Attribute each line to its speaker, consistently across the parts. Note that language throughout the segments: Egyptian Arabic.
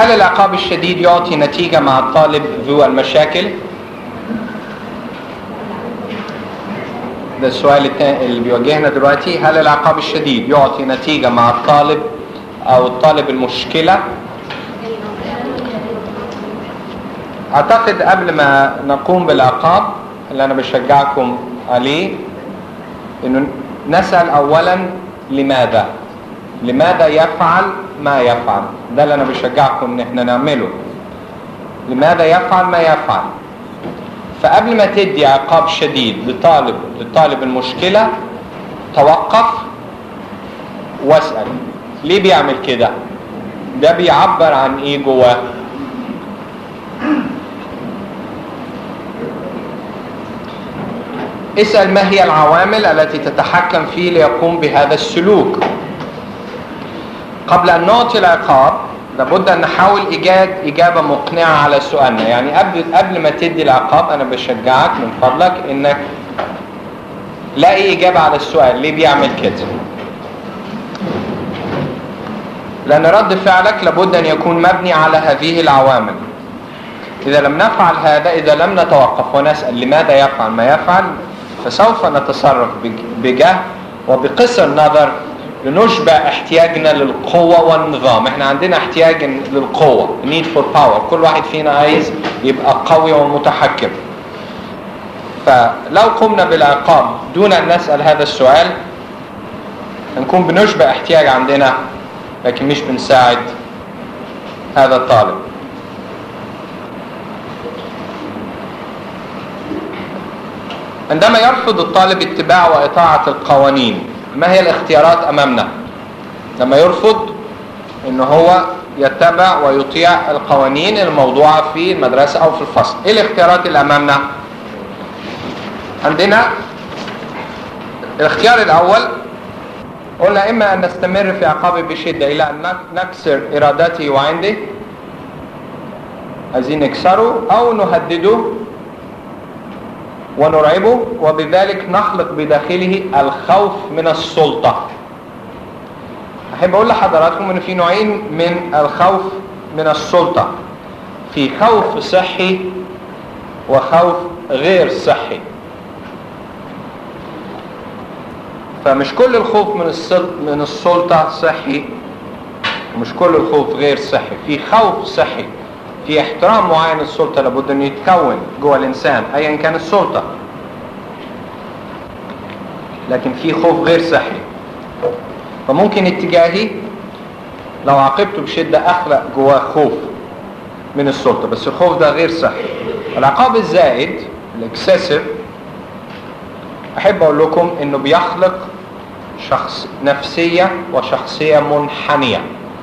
Speaker 1: هل العقاب الشديد يعطي نتيجة مع الطالب ذو المشاكل؟ ده السؤال التا- اللي بيواجهنا دلوقتي هل العقاب الشديد يعطي نتيجة مع الطالب أو الطالب المشكلة؟ أعتقد قبل ما نقوم بالعقاب اللي أنا بشجعكم عليه إنه نسأل أولا لماذا؟ لماذا يفعل ما يفعل؟ ده اللي أنا بشجعكم إن إحنا نعمله. لماذا يفعل ما يفعل؟ فقبل ما تدي عقاب شديد لطالب لطالب المشكلة توقف واسأل ليه بيعمل كده؟ ده بيعبر عن ايه جواه؟ اسأل ما هي العوامل التي تتحكم فيه ليقوم بهذا السلوك قبل أن نعطي العقاب لابد أن نحاول إيجاد إجابة مقنعة على سؤالنا يعني قبل قبل ما تدي العقاب أنا بشجعك من فضلك إنك لاقي إجابة على السؤال ليه بيعمل كده لأن رد فعلك لابد أن يكون مبني على هذه العوامل إذا لم نفعل هذا إذا لم نتوقف ونسأل لماذا يفعل ما يفعل فسوف نتصرف بج- بجهل وبقصر نظر لنشبع احتياجنا للقوة والنظام احنا عندنا احتياج للقوة need for power كل واحد فينا عايز يبقى قوي ومتحكم فلو قمنا بالعقاب دون أن نسأل هذا السؤال نكون بنشبع احتياج عندنا لكن مش بنساعد هذا الطالب عندما يرفض الطالب اتباع وإطاعة القوانين ما هي الاختيارات أمامنا لما يرفض ان هو يتبع ويطيع القوانين الموضوعة في المدرسة أو في الفصل إيه الاختيارات اللي أمامنا عندنا الاختيار الأول قلنا إما أن نستمر في عقابه بشدة إلى أن نكسر إرادته وعنده عايزين نكسره أو نهدده ونرعبه وبذلك نخلق بداخله الخوف من السلطة أحب أقول لحضراتكم أن في نوعين من الخوف من السلطة في خوف صحي وخوف غير صحي فمش كل الخوف من من السلطة صحي ومش كل الخوف غير صحي في خوف صحي في احترام معين للسلطة لابد أن يتكون جوه الإنسان أيا كان السلطة لكن في خوف غير صحي فممكن اتجاهي لو عاقبته بشدة أخلق جواه خوف من السلطة بس الخوف ده غير صحي العقاب الزائد الاكسسيف أحب أقول لكم إنه بيخلق شخص نفسية وشخصية منحنية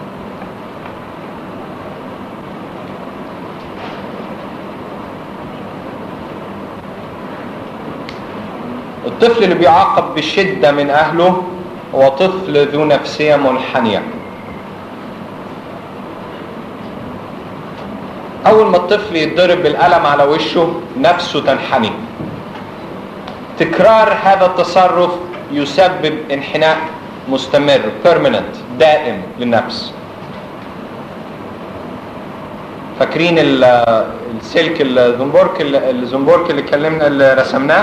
Speaker 1: الطفل اللي بيعاقب بشدة من أهله هو طفل ذو نفسية منحنية أول ما الطفل يتضرب بالقلم على وشه نفسه تنحني تكرار هذا التصرف يسبب انحناء مستمر permanent دائم للنفس فاكرين السلك الزنبورك الزنبورك اللي اتكلمنا اللي رسمناه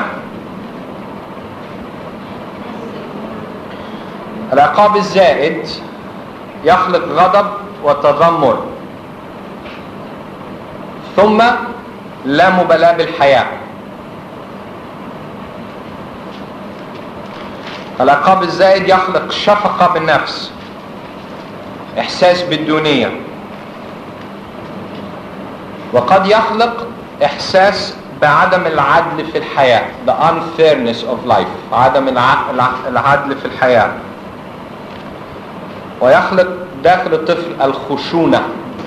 Speaker 1: العقاب الزائد يخلق غضب وتذمر ثم لا مبالاة بالحياة العقاب الزائد يخلق شفقة بالنفس إحساس بالدونية وقد يخلق إحساس بعدم العدل في الحياة the unfairness of life عدم العدل في الحياة ويخلق داخل الطفل الخشونة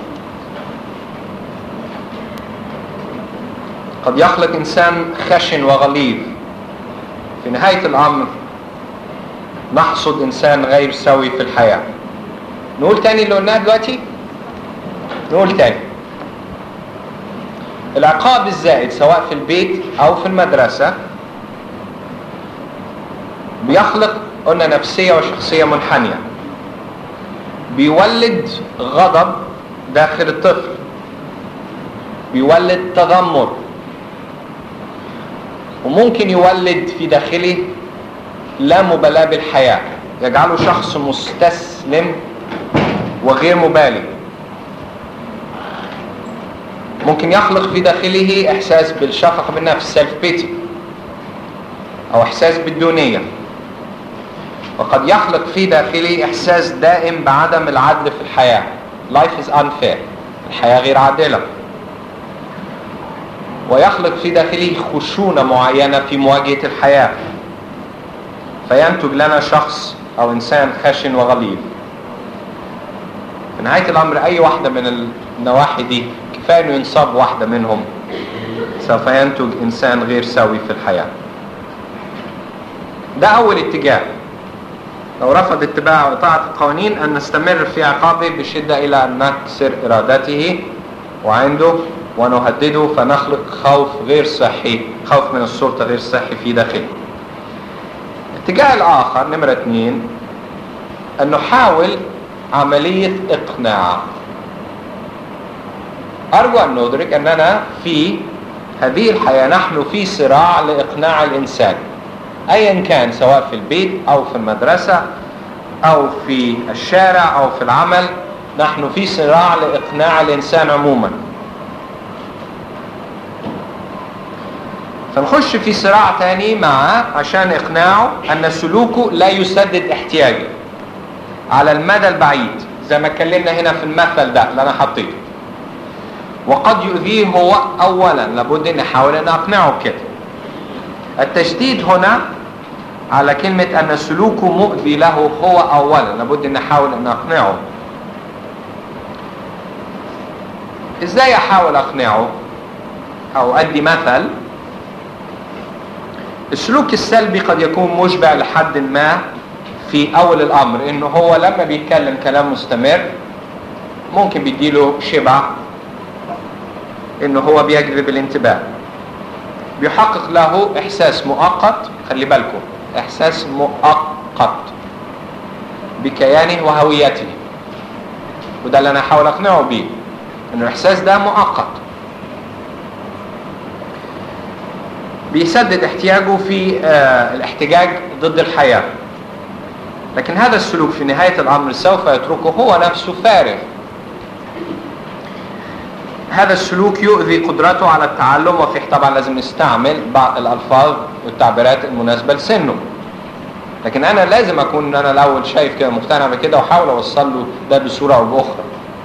Speaker 1: قد يخلق إنسان خشن وغليظ في نهاية الأمر نحصد إنسان غير سوي في الحياة نقول تاني اللي قلناه دلوقتي نقول تاني العقاب الزائد سواء في البيت أو في المدرسة بيخلق قلنا نفسية وشخصية منحنية بيولد غضب داخل الطفل بيولد تذمر وممكن يولد في داخله لا مبالاة بالحياة يجعله شخص مستسلم وغير مبالي ممكن يخلق في داخله احساس بالشفقة بالنفس سيلف بيتي او احساس بالدونية وقد يخلق في داخله احساس دائم بعدم العدل في الحياة life is unfair الحياة غير عادلة ويخلق في داخله خشونة معينة في مواجهة الحياة فينتج لنا شخص او انسان خشن وغليظ في نهاية الامر اي واحدة من النواحي دي كفاية انه ينصاب واحدة منهم سوف ينتج انسان غير سوي في الحياة ده اول اتجاه لو رفض اتباع وطاعة القوانين ان نستمر في عقابه بشدة الى ان نكسر ارادته وعنده ونهدده فنخلق خوف غير صحي خوف من السلطة غير صحي في داخله الاتجاه الاخر نمرة اثنين ان نحاول عملية اقناع ارجو ان ندرك اننا في هذه الحياة نحن في صراع لاقناع الانسان ايا كان سواء في البيت او في المدرسة او في الشارع او في العمل نحن في صراع لاقناع الانسان عموما فنخش في صراع تاني معه عشان اقناعه ان سلوكه لا يسدد احتياجه على المدى البعيد زي ما اتكلمنا هنا في المثل ده اللي انا حطيته وقد يؤذيه هو اولا لابد ان احاول ان اقنعه بكده التشديد هنا على كلمة ان سلوكه مؤذي له هو اولا لابد ان احاول ان اقنعه ازاي احاول اقنعه او ادي مثل السلوك السلبي قد يكون مشبع لحد ما في اول الامر انه هو لما بيتكلم كلام مستمر ممكن بيديله شبع انه هو بيجذب الانتباه بيحقق له احساس مؤقت خلي بالكم احساس مؤقت بكيانه وهويته وده اللي انا احاول اقنعه بيه انه الاحساس ده مؤقت بيسدد احتياجه في آه الاحتجاج ضد الحياة لكن هذا السلوك في نهاية الأمر سوف يتركه هو نفسه فارغ هذا السلوك يؤذي قدرته على التعلم وفي طبعا لازم نستعمل بعض الألفاظ والتعبيرات المناسبة لسنه لكن أنا لازم أكون أنا الأول شايف كده مقتنع بكده وأحاول أوصل له ده بصورة أو بأخرى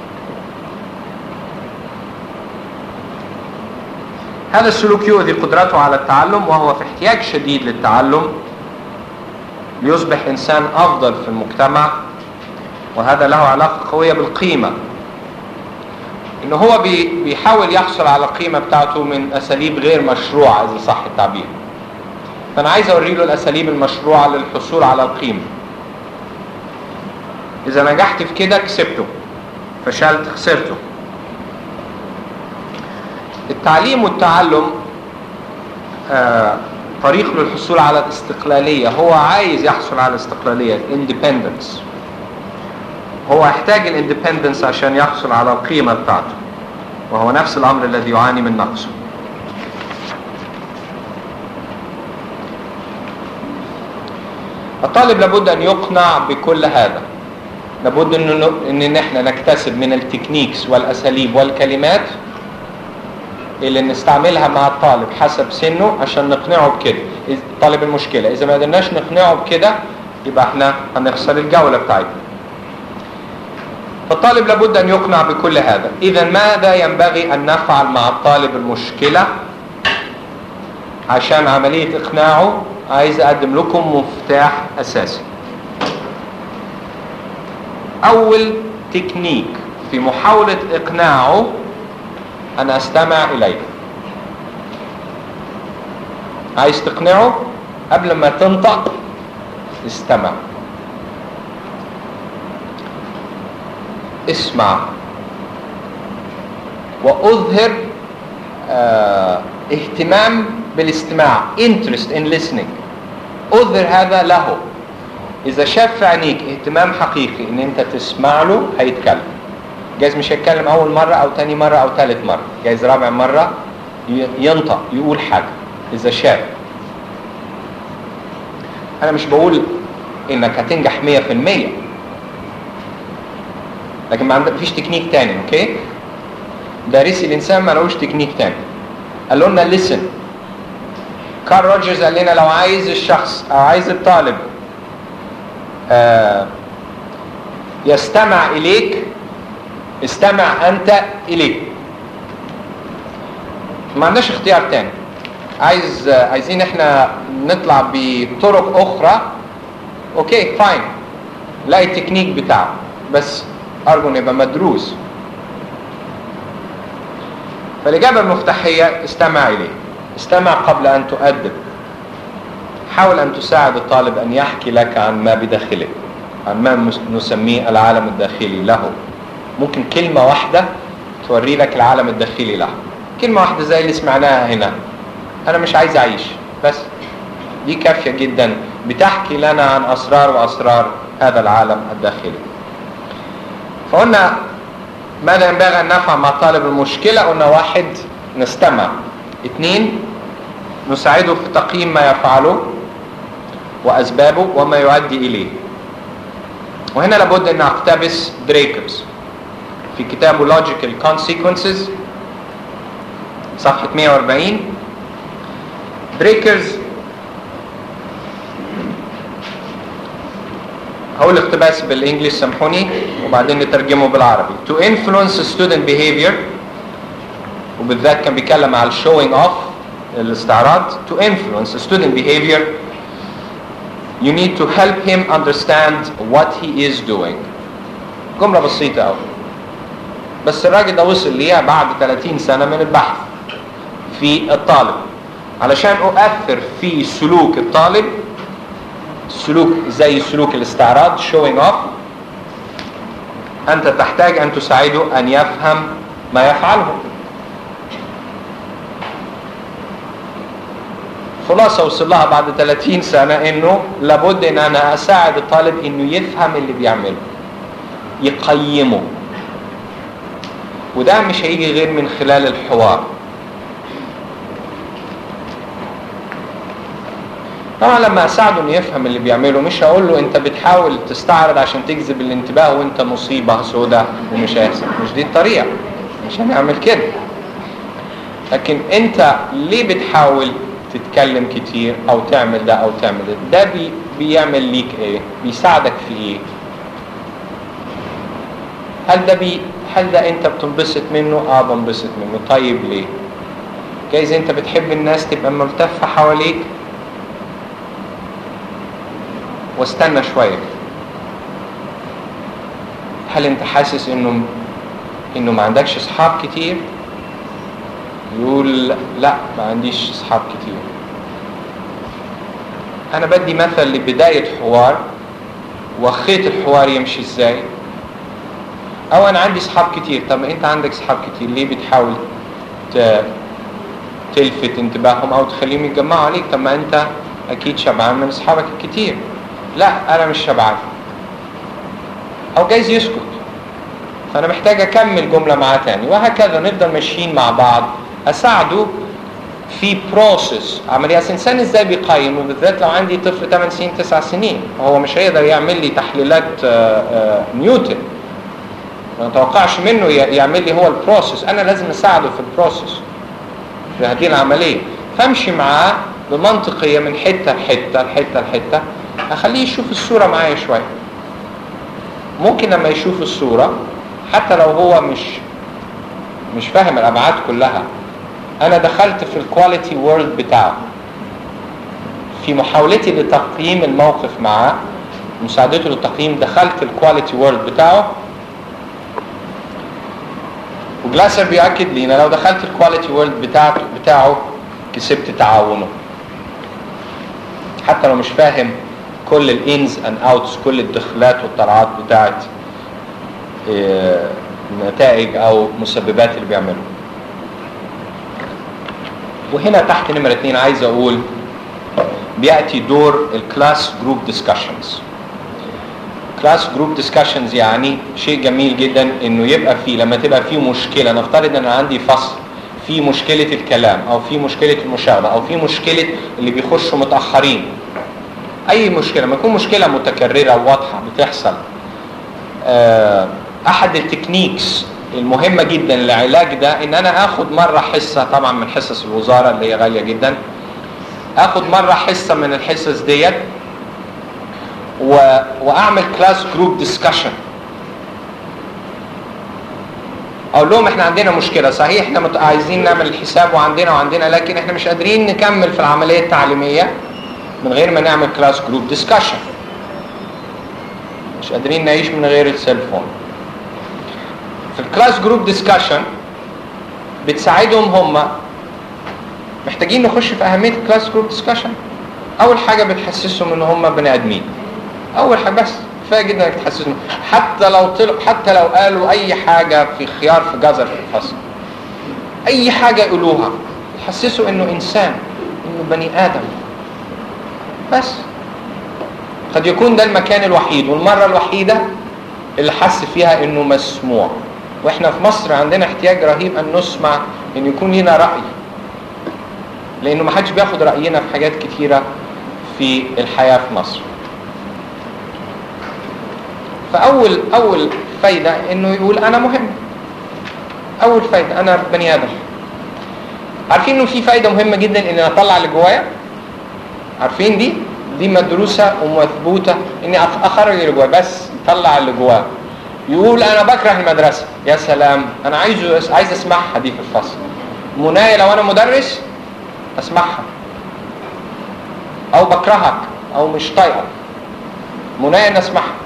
Speaker 1: هذا السلوك يؤذي قدرته على التعلم وهو في احتياج شديد للتعلم ليصبح إنسان أفضل في المجتمع وهذا له علاقة قوية بالقيمة إن هو بيحاول يحصل على القيمة بتاعته من أساليب غير مشروعة إذا صح التعبير فأنا عايز أوري له الأساليب المشروعة للحصول على القيمة إذا نجحت في كده كسبته فشلت خسرته التعليم والتعلم آه طريق للحصول على الاستقلالية هو عايز يحصل على الاستقلالية الاندبندنس هو يحتاج الاندبندنس عشان يحصل على القيمة بتاعته وهو نفس الأمر الذي يعاني من نقصه الطالب لابد أن يقنع بكل هذا لابد أن, إن نحن نكتسب من التكنيكس والأساليب والكلمات اللي نستعملها مع الطالب حسب سنه عشان نقنعه بكده طالب المشكلة إذا ما قدرناش نقنعه بكده يبقى احنا هنخسر الجولة بتاعتنا فالطالب لابد أن يقنع بكل هذا إذا ماذا ينبغي أن نفعل مع الطالب المشكلة عشان عملية إقناعه عايز أقدم لكم مفتاح أساسي أول تكنيك في محاولة إقناعه أنا أستمع إليه عايز تقنعه قبل ما تنطق استمع اسمع وأظهر اه اهتمام بالاستماع interest in listening أظهر هذا له إذا شاف في عينيك اهتمام حقيقي إن أنت تسمع له هيتكلم جايز مش هيتكلم اول مره او تاني مره او تالت مره جايز رابع مره ي- ينطق يقول حاجه اذا شاف انا مش بقول انك هتنجح 100% لكن ما عندك فيش تكنيك تاني اوكي دارسي الانسان ما لهوش تكنيك تاني قالوا لنا لسن كارل روجرز قال لنا لو عايز الشخص او عايز الطالب آه يستمع اليك استمع انت اليه ما عندناش اختيار تاني عايز آه، عايزين احنا نطلع بطرق اخرى اوكي فاين لاقي التكنيك بتاعه بس ارجو انه يبقى مدروس فالاجابه المفتاحيه استمع اليه استمع قبل ان تؤدب حاول ان تساعد الطالب ان يحكي لك عن ما بداخله عن ما مس- نسميه العالم الداخلي له ممكن كلمه واحده توري لك العالم الداخلي له كلمه واحده زي اللي سمعناها هنا انا مش عايز اعيش بس دي كافيه جدا بتحكي لنا عن اسرار واسرار هذا العالم الداخلي فقلنا ماذا ينبغي ان نفعل مع طالب المشكله قلنا واحد نستمع اثنين نساعده في تقييم ما يفعله واسبابه وما يؤدي اليه وهنا لابد ان اقتبس دريكرز في كتابه Logical Consequences صفحة 140 دريكرز هقول اقتباس بالانجلش سامحوني وبعدين نترجمه بالعربي to influence student behavior وبالذات كان بيتكلم على showing off الاستعراض to influence student behavior you need to help him understand what he is doing جملة بسيطة أوي بس الراجل ده وصل ليها بعد 30 سنة من البحث في الطالب علشان أؤثر في سلوك الطالب سلوك زي سلوك الاستعراض showing off أنت تحتاج أن تساعده أن يفهم ما يفعله خلاصة وصل لها بعد 30 سنة انه لابد ان انا اساعد الطالب انه يفهم اللي بيعمله يقيمه وده مش هيجي غير من خلال الحوار طبعا لما اساعده انه يفهم اللي بيعمله مش هقول له انت بتحاول تستعرض عشان تجذب الانتباه وانت مصيبة سوداء ومش هيحصل مش دي الطريقة مش هنعمل كده لكن انت ليه بتحاول تتكلم كتير او تعمل ده او تعمل ده ده بي بيعمل ليك ايه بيساعدك في ايه هل ده بي هل ده انت بتنبسط منه اه بنبسط منه طيب ليه جايز انت بتحب الناس تبقى ملتفة حواليك واستنى شوية هل انت حاسس انه انه ما عندكش اصحاب كتير يقول لا ما عنديش اصحاب كتير انا بدي مثل لبداية حوار وخيط الحوار يمشي ازاي او انا عندي اصحاب كتير طب انت عندك اصحاب كتير ليه بتحاول ت- تلفت انتباههم او تخليهم يتجمعوا عليك طب ما انت اكيد شبعان من اصحابك الكتير لا انا مش شبعان او جايز يسكت فانا محتاج اكمل جمله معاه تاني وهكذا نفضل ماشيين مع بعض اساعده في بروسيس عمليه أصل الانسان ازاي بيقيم وبالذات لو عندي طفل 8 سنين 9 سنين هو مش هيقدر يعمل لي تحليلات آه، آه، نيوتن ما اتوقعش منه ي- يعمل لي هو البروسيس انا لازم اساعده في البروسيس في هذه العمليه فامشي معاه بمنطقيه من حته لحته لحته لحته اخليه يشوف الصوره معايا شويه ممكن لما يشوف الصوره حتى لو هو مش مش فاهم الابعاد كلها انا دخلت في الكواليتي وورلد بتاعه في محاولتي لتقييم الموقف معاه مساعدته للتقييم دخلت الكواليتي وورلد بتاعه وجلاسر بيأكد لينا لو دخلت الكواليتي وورلد بتاعته بتاعه كسبت تعاونه حتى لو مش فاهم كل الانز اند اوتس كل الدخلات والطلعات بتاعت آه، نتائج او مسببات اللي بيعمله وهنا تحت نمرة اتنين عايز اقول بيأتي دور الكلاس جروب ديسكشنز كلاس جروب ديسكشنز يعني شيء جميل جدا انه يبقى فيه لما تبقى فيه مشكله نفترض ان انا عندي فصل في مشكله الكلام او في مشكله المشاغبه او في مشكله اللي بيخشوا متاخرين اي مشكله ما يكون مشكله متكرره واضحه بتحصل آه، احد التكنيكس المهمه جدا للعلاج ده ان انا اخد مره حصه طبعا من حصص الوزاره اللي هي غاليه جدا اخد مره حصه من الحصص ديت و... واعمل كلاس جروب ديسكشن اقول لهم احنا عندنا مشكله صحيح احنا مت... عايزين نعمل الحساب وعندنا وعندنا لكن احنا مش قادرين نكمل في العمليه التعليميه من غير ما نعمل كلاس جروب ديسكشن مش قادرين نعيش من غير السيلفون في الكلاس جروب ديسكشن بتساعدهم هم محتاجين نخش في اهميه الكلاس جروب ديسكشن اول حاجه بتحسسهم ان هم بني ادمين اول حاجه بس كفايه جدا انك تحسسهم حتى لو طلع حتى لو قالوا اي حاجه في خيار في جزر في الفصل اي حاجه يقولوها يحسسوا انه انسان انه بني ادم بس قد يكون ده المكان الوحيد والمره الوحيده اللي حس فيها انه مسموع واحنا في مصر عندنا احتياج رهيب ان نسمع ان يكون لنا راي لانه ما حدش بياخد راينا في حاجات كتيره في الحياه في مصر فاول اول فايده انه يقول انا مهم اول فايده انا بني ادم عارفين انه في فايده مهمه جدا ان اطلع اللي جوايا عارفين دي دي مدروسه ومثبوته اني أخ- اخرج اللي جوايا بس طلع اللي جواه يقول انا بكره المدرسه يا سلام انا عايز عايز اسمعها دي في الفصل منايا لو انا مدرس اسمعها او بكرهك او مش طايقك منايا ان اسمعها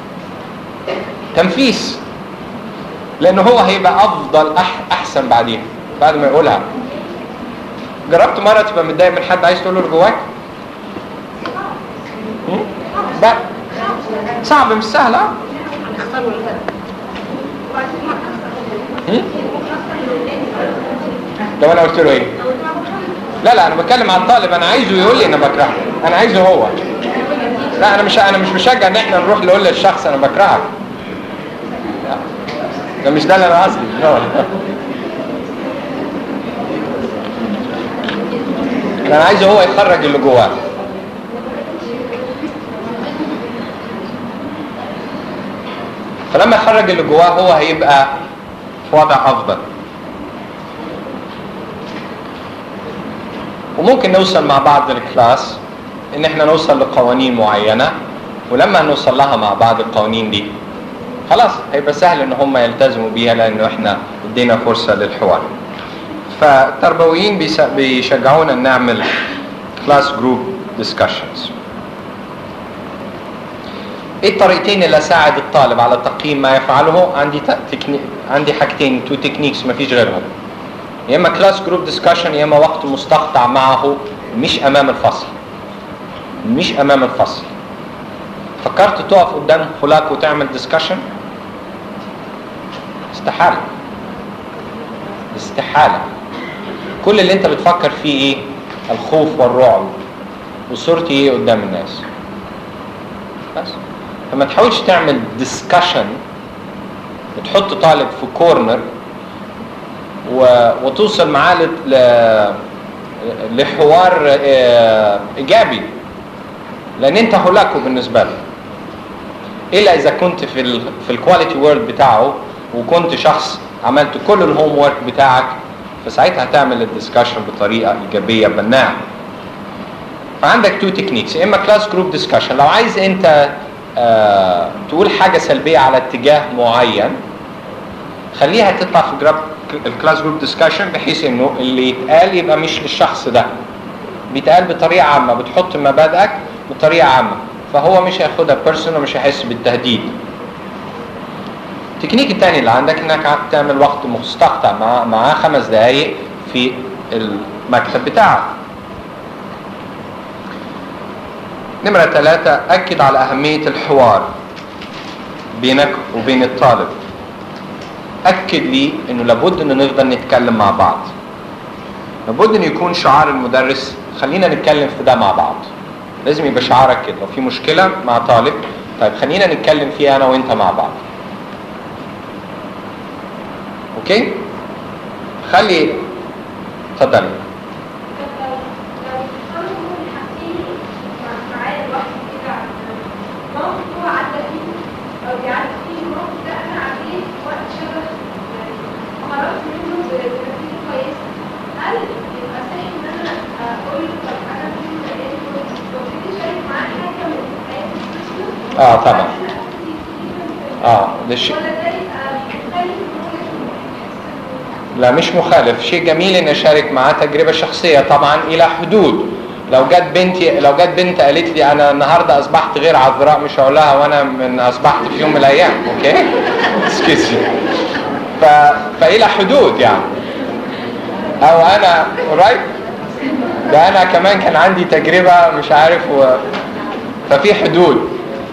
Speaker 1: تنفيس لان هو هيبقى افضل أح احسن بعديها بعد ما يقولها جربت مره تبقى متضايق من حد عايز تقول له اللي جواك هم؟ لا صعب مش سهل اه هم؟ لو انا قلت له ايه لا لا انا بتكلم عن الطالب انا عايزه يقول لي انا بكرهه انا عايزه هو لا انا مش انا مش مشجع ان احنا نروح نقول للشخص انا بكرهك لا. ده مش ده اللي انا قصدي لا. انا عايزه هو يخرج اللي جواه فلما يخرج اللي جواه هو هيبقى في وضع افضل وممكن نوصل مع بعض الكلاس ان احنا نوصل لقوانين معينه ولما نوصل لها مع بعض القوانين دي خلاص هيبقى سهل ان هم يلتزموا بيها لانه احنا ادينا فرصه للحوار فالتربويين بيس- بيشجعونا ان نعمل كلاس جروب ديسكشنز ايه الطريقتين اللي اساعد الطالب على تقييم ما يفعله عندي ت- تكني... عندي حاجتين تو تكنيكس ما فيش غيرهم يا اما كلاس جروب ديسكشن يا اما وقت مستقطع معه مش امام الفصل مش امام الفصل فكرت تقف قدام فلاك وتعمل ديسكشن استحاله استحاله كل اللي انت بتفكر فيه ايه الخوف والرعب وصورتي ايه قدام الناس بس فما تحاولش تعمل ديسكشن وتحط طالب في كورنر و... وتوصل معاه ل... ل... لحوار آه، ايجابي لان انت هلاكه بالنسبه له الا اذا كنت في ال... في الكواليتي وورد بتاعه وكنت شخص عملت كل الهوم ورك بتاعك فساعتها هتعمل الديسكشن بطريقه ايجابيه بناعه فعندك تو تكنيكس يا اما كلاس جروب ديسكشن لو عايز انت آه تقول حاجه سلبيه على اتجاه معين خليها تطلع في جراب الكلاس جروب ديسكشن بحيث انه اللي يتقال يبقى مش للشخص ده بيتقال بطريقه عامه بتحط مبادئك بطريقه عامه فهو مش هياخدها بيرسونال ومش هيحس بالتهديد التكنيك الثاني اللي عندك انك تعمل وقت مستقطع مع معاه خمس دقائق في المكتب بتاعك نمرة ثلاثة أكد على أهمية الحوار بينك وبين الطالب أكد لي أنه لابد أن نفضل نتكلم مع بعض لابد أن يكون شعار المدرس خلينا نتكلم في ده مع بعض لازم يبقى شعارك كده لو في مشكلة مع طالب طيب خلينا نتكلم فيها انا وانت مع بعض اوكي خلي اتفضلي اه طبعا اه ده شيء لا مش مخالف شيء جميل ان اشارك معاه تجربه شخصيه طبعا الى حدود لو جت بنتي لو جت بنت قالت لي انا النهارده اصبحت غير عذراء مش هقول لها وانا من اصبحت في يوم من الايام اوكي اسكيزي ف... فالى حدود يعني او انا رايت ده انا كمان كان عندي تجربه مش عارف و... ففي حدود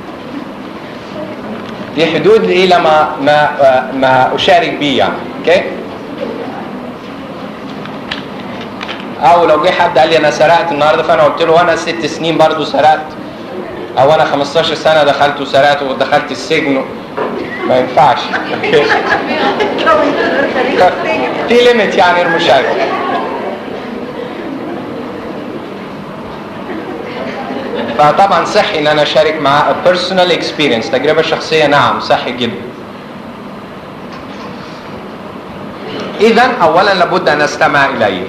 Speaker 1: في حدود الى ما ما ما اشارك بيه يعني اوكي او لو جه حد قال لي انا سرقت النهارده فانا قلت له وانا ست سنين برضو سرقت او انا 15 سنه دخلت وسرقت ودخلت السجن ما ينفعش اوكي في ليميت يعني المشاركه فطبعا صحي ان انا اشارك مع بيرسونال اكسبيرينس تجربه شخصيه نعم صحي جدا اذا اولا لابد ان استمع اليه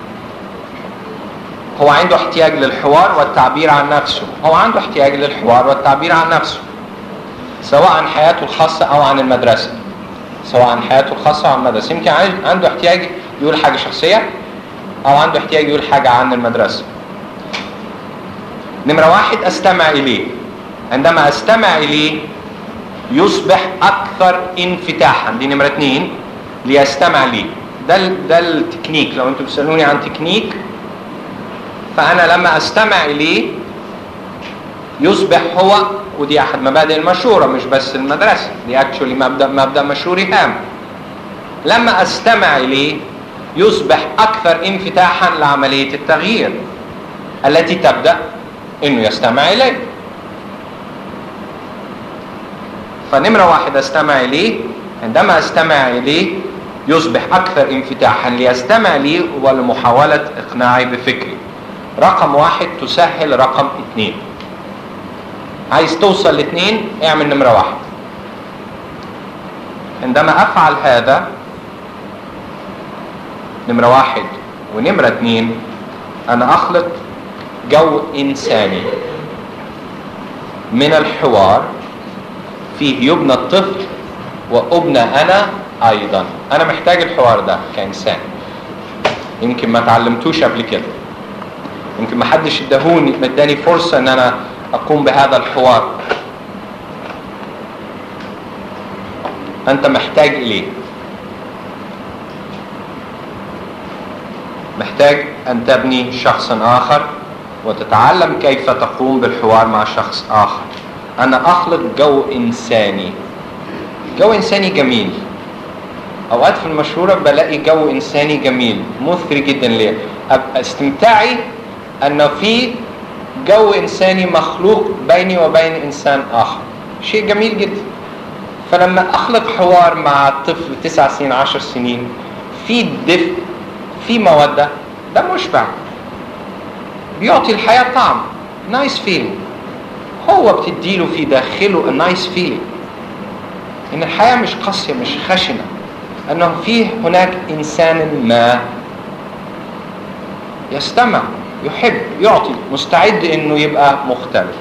Speaker 1: هو عنده احتياج للحوار والتعبير عن نفسه هو عنده احتياج للحوار والتعبير عن نفسه سواء عن حياته الخاصة أو عن المدرسة سواء عن حياته الخاصة أو عن المدرسة يمكن عنده احتياج يقول حاجة شخصية أو عنده احتياج يقول حاجة عن المدرسة نمرة واحد أستمع إليه عندما أستمع إليه يصبح أكثر انفتاحا دي نمرة اثنين ليستمع لي ده ده التكنيك لو انتم بتسالوني عن تكنيك فانا لما استمع اليه يصبح هو ودي احد مبادئ المشوره مش بس المدرسه دي اكشولي مبدا مبدا مشوري هام لما استمع اليه يصبح اكثر انفتاحا لعمليه التغيير التي تبدا انه يستمع اليه فنمره واحد استمع اليه عندما استمع اليه يصبح اكثر انفتاحا ليستمع لي ولمحاوله اقناعي بفكري رقم واحد تسهل رقم اثنين عايز توصل لاثنين اعمل نمرة واحد عندما افعل هذا نمرة واحد ونمرة اثنين انا اخلق جو انساني من الحوار فيه يبنى الطفل وابنى انا ايضا انا محتاج الحوار ده كانسان يمكن ما تعلمتوش قبل كده يمكن ما حدش ادهوني اداني فرصه ان انا اقوم بهذا الحوار انت محتاج اليه محتاج ان تبني شخصا اخر وتتعلم كيف تقوم بالحوار مع شخص اخر انا اخلق جو انساني جو انساني جميل اوقات في المشهورة بلاقي جو انساني جميل مثري جدا ليا استمتاعي ان في جو انساني مخلوق بيني وبين انسان اخر شيء جميل جدا فلما اخلق حوار مع طفل تسع سنين عشر سنين في دفء في مودة ده مشبع بيعطي الحياة طعم نايس فيلينج هو بتديله في داخله نايس فيلينج ان الحياة مش قاسية مش خشنة انه فيه هناك انسان ما يستمع يحب يعطي مستعد انه يبقى مختلف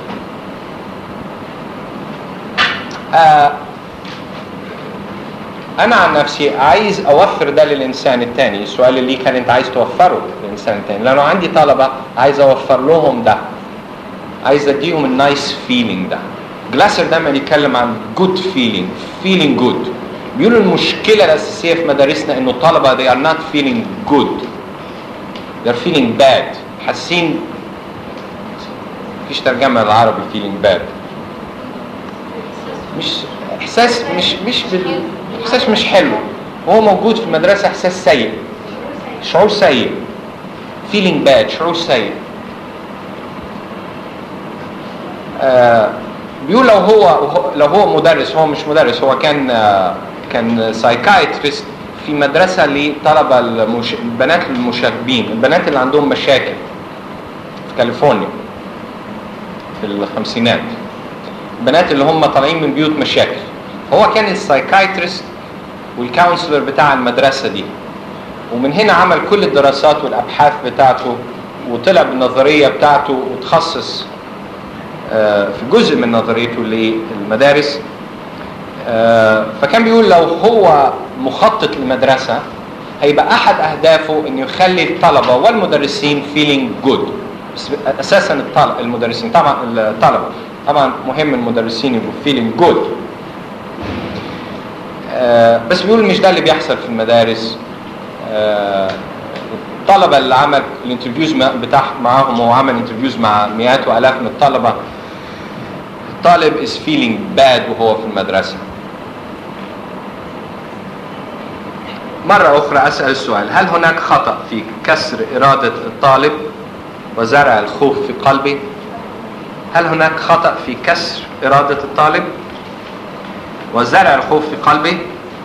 Speaker 1: آه انا عن نفسي عايز اوفر ده للانسان الثاني السؤال اللي كان انت عايز توفره للانسان الثاني لانه عندي طلبه عايز اوفر لهم ده عايز اديهم النايس فيلينج ده جلاسر دايما يتكلم عن جود فيلينج فيلينج جود بيقولوا المشكله الاساسيه في مدارسنا انه الطلبه they are not feeling good they're feeling bad حاسين مفيش ترجمه للعربي feeling bad مش احساس مش مش بال... احساس مش حلو هو موجود في المدرسه احساس سيء شعور سيء feeling bad شعور سيء آه بيقول لو هو لو هو مدرس هو مش مدرس هو كان آه، كان سايكايتريست في مدرسة لطلبة المش... البنات المشاغبين البنات اللي عندهم مشاكل في كاليفورنيا في الخمسينات البنات اللي هم طالعين من بيوت مشاكل هو كان السايكايتريست والكونسلر بتاع المدرسة دي ومن هنا عمل كل الدراسات والأبحاث بتاعته وطلع بالنظرية بتاعته وتخصص آه، في جزء من نظريته للمدارس آه، فكان بيقول لو هو مخطط لمدرسة هيبقى أحد أهدافه إنه يخلي الطلبة والمدرسين feeling good بس أساسا الطلبة المدرسين طبعا الطلبة طبعا مهم المدرسين يبقوا feeling good آه، بس بيقول مش ده اللي بيحصل في المدارس آه، الطلبة اللي عمل الانترفيوز بتاع معاهم هو عمل انترفيوز مع مئات والاف من الطلبة الطالب is feeling bad وهو في المدرسة مرة أخرى أسأل السؤال هل هناك خطأ في كسر إرادة الطالب وزرع الخوف في قلبه؟ هل هناك خطأ في كسر إرادة الطالب وزرع الخوف في قلبه؟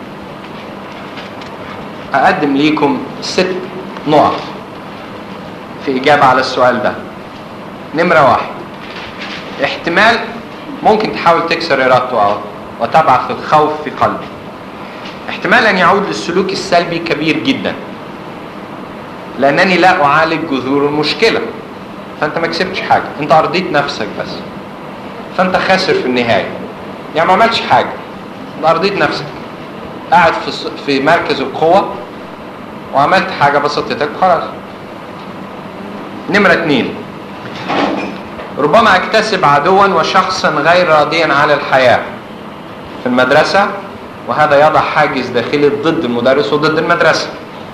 Speaker 1: أقدم ليكم ست نقط في إجابة على السؤال ده نمرة واحد احتمال ممكن تحاول تكسر إرادته أو وتبعث الخوف في قلبه احتمال أن يعود للسلوك السلبي كبير جدا لأنني لا أعالج جذور المشكلة فأنت ما كسبتش حاجة أنت أرضيت نفسك بس فأنت خاسر في النهاية يعني ما عملتش حاجة أنت أرضيت نفسك قاعد في الص- في مركز القوة وعملت حاجة بسطتك خلاص نمرة اتنين ربما اكتسب عدوا وشخصا غير راضيا على الحياة في المدرسة وهذا يضع حاجز داخلي ضد المدرس وضد المدرسة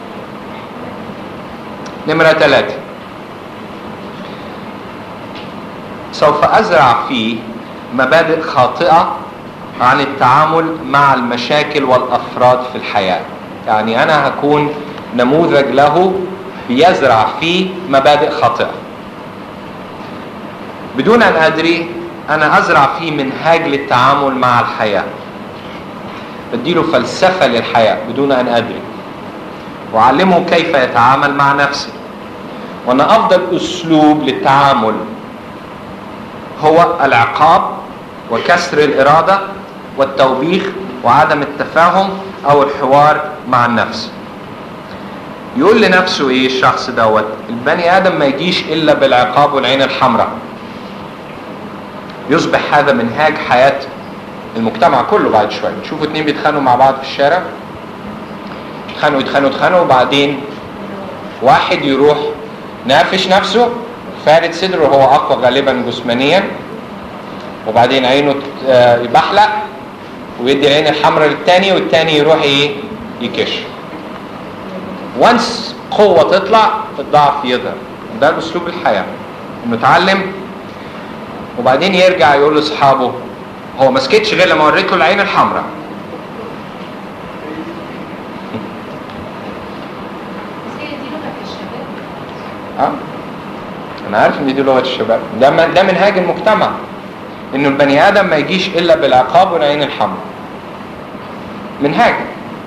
Speaker 1: نمرة ثلاثة سوف أزرع فيه مبادئ خاطئة عن التعامل مع المشاكل والأفراد في الحياة يعني أنا هكون نموذج له بيزرع فيه مبادئ خاطئة بدون أن أدري أنا أزرع فيه منهاج للتعامل مع الحياة بديله فلسفة للحياة بدون أن أدري وأعلمه كيف يتعامل مع نفسه وأن أفضل أسلوب للتعامل هو العقاب وكسر الإرادة والتوبيخ وعدم التفاهم أو الحوار مع النفس يقول لنفسه إيه الشخص دوت البني آدم ما يجيش إلا بالعقاب والعين الحمراء يصبح هذا منهاج حياة المجتمع كله بعد شوية تشوفوا اتنين بيتخانقوا مع بعض في الشارع يتخانقوا يتخانقوا يتخانقوا وبعدين واحد يروح نافش نفسه فارد صدره وهو اقوى غالبا جسمانيا وبعدين عينه آه، يبحلق ويدي العين الحمراء للتاني والتاني يروح ايه يكش وانس قوة تطلع الضعف يظهر ده اسلوب الحياة انه اتعلم وبعدين يرجع يقول لاصحابه هو ما سكتش غير لما وريته العين الحمراء
Speaker 2: بس هي دي لغة الشباب
Speaker 1: اه انا عارف ان دي لغه الشباب ده من- ده منهاج المجتمع انه البني ادم ما يجيش الا بالعقاب والعين الحمراء منهاج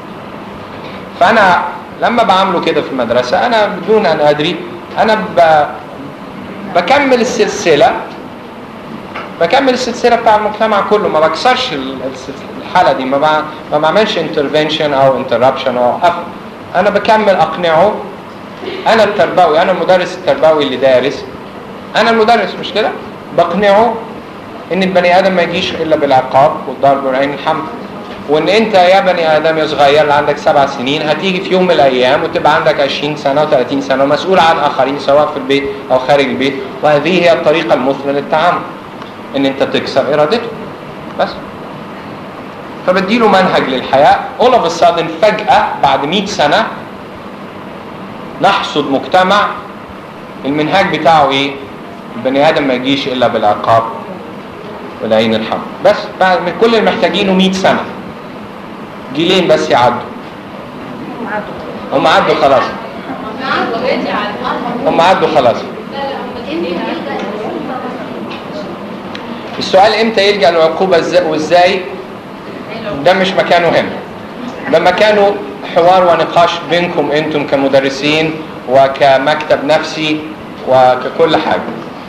Speaker 1: فانا لما بعمله كده في المدرسه انا بدون ان ادري انا ب... بكمل السلسله بكمل السلسله بتاع المجتمع كله ما بكسرش ال- السلس- الحاله دي ما, ب... ما بعملش انترفنشن او انتربشن او أوقف. انا بكمل اقنعه انا التربوي انا المدرس التربوي اللي دارس انا المدرس مش كده بقنعه ان البني ادم ما يجيش الا بالعقاب والضرب والعين الحمراء وان انت يا بني ادم يا صغير اللي عندك سبع سنين هتيجي في يوم من الايام وتبقى عندك 20 سنه و30 سنه ومسؤول عن اخرين سواء في البيت او خارج البيت وهذه هي الطريقه المثلى للتعامل ان انت تكسر ارادته بس فبديله منهج للحياه all of a sudden فجاه بعد 100 سنه نحصد مجتمع المنهاج بتاعه ايه البني ادم ما يجيش الا بالعقاب والعين الحمراء بس بعد من كل اللي محتاجينه 100 سنه جيلين بس يعدوا هم عدوا خلاص
Speaker 2: نعم اوريدي على الأرض
Speaker 1: هم عدوا خلاص
Speaker 2: لا لا هم كده
Speaker 1: السؤال امتى يلجأ للعقوبة إزاي- وازاي ده مش مكانه هنا ده مكانه حوار ونقاش بينكم انتم كمدرسين وكمكتب نفسي وككل حاجة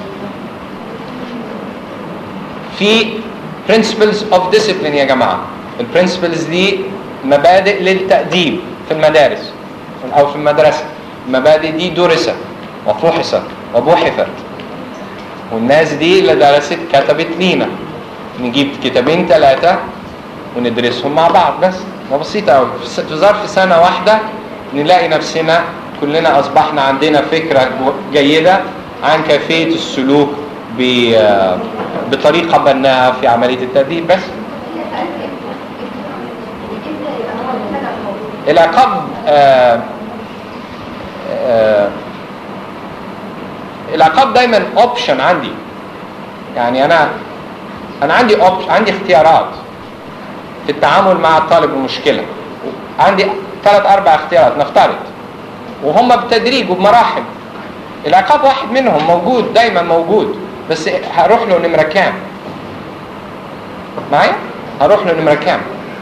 Speaker 1: في principles of discipline يا جماعة البرنسبلز دي مبادئ للتأديب في المدارس أو في المدرسة المبادئ دي درست وفحصت وبحثت والناس دي اللي درست كتبت لينا نجيب كتابين ثلاثة وندرسهم مع بعض بس ما بسيطة أوي في س- في ظرف سنة واحدة نلاقي نفسنا كلنا أصبحنا عندنا فكرة جيدة عن كيفية السلوك ب- بطريقة بناءة في عملية التأديب بس العقاب آه آه العقاب دايما اوبشن عندي يعني انا انا عندي اوبشن عندي اختيارات في التعامل مع الطالب المشكله عندي ثلاث اربع اختيارات نفترض وهم بتدريج وبمراحل العقاب واحد منهم موجود دايما موجود بس هروح له نمره كام معايا هروح له نمره كام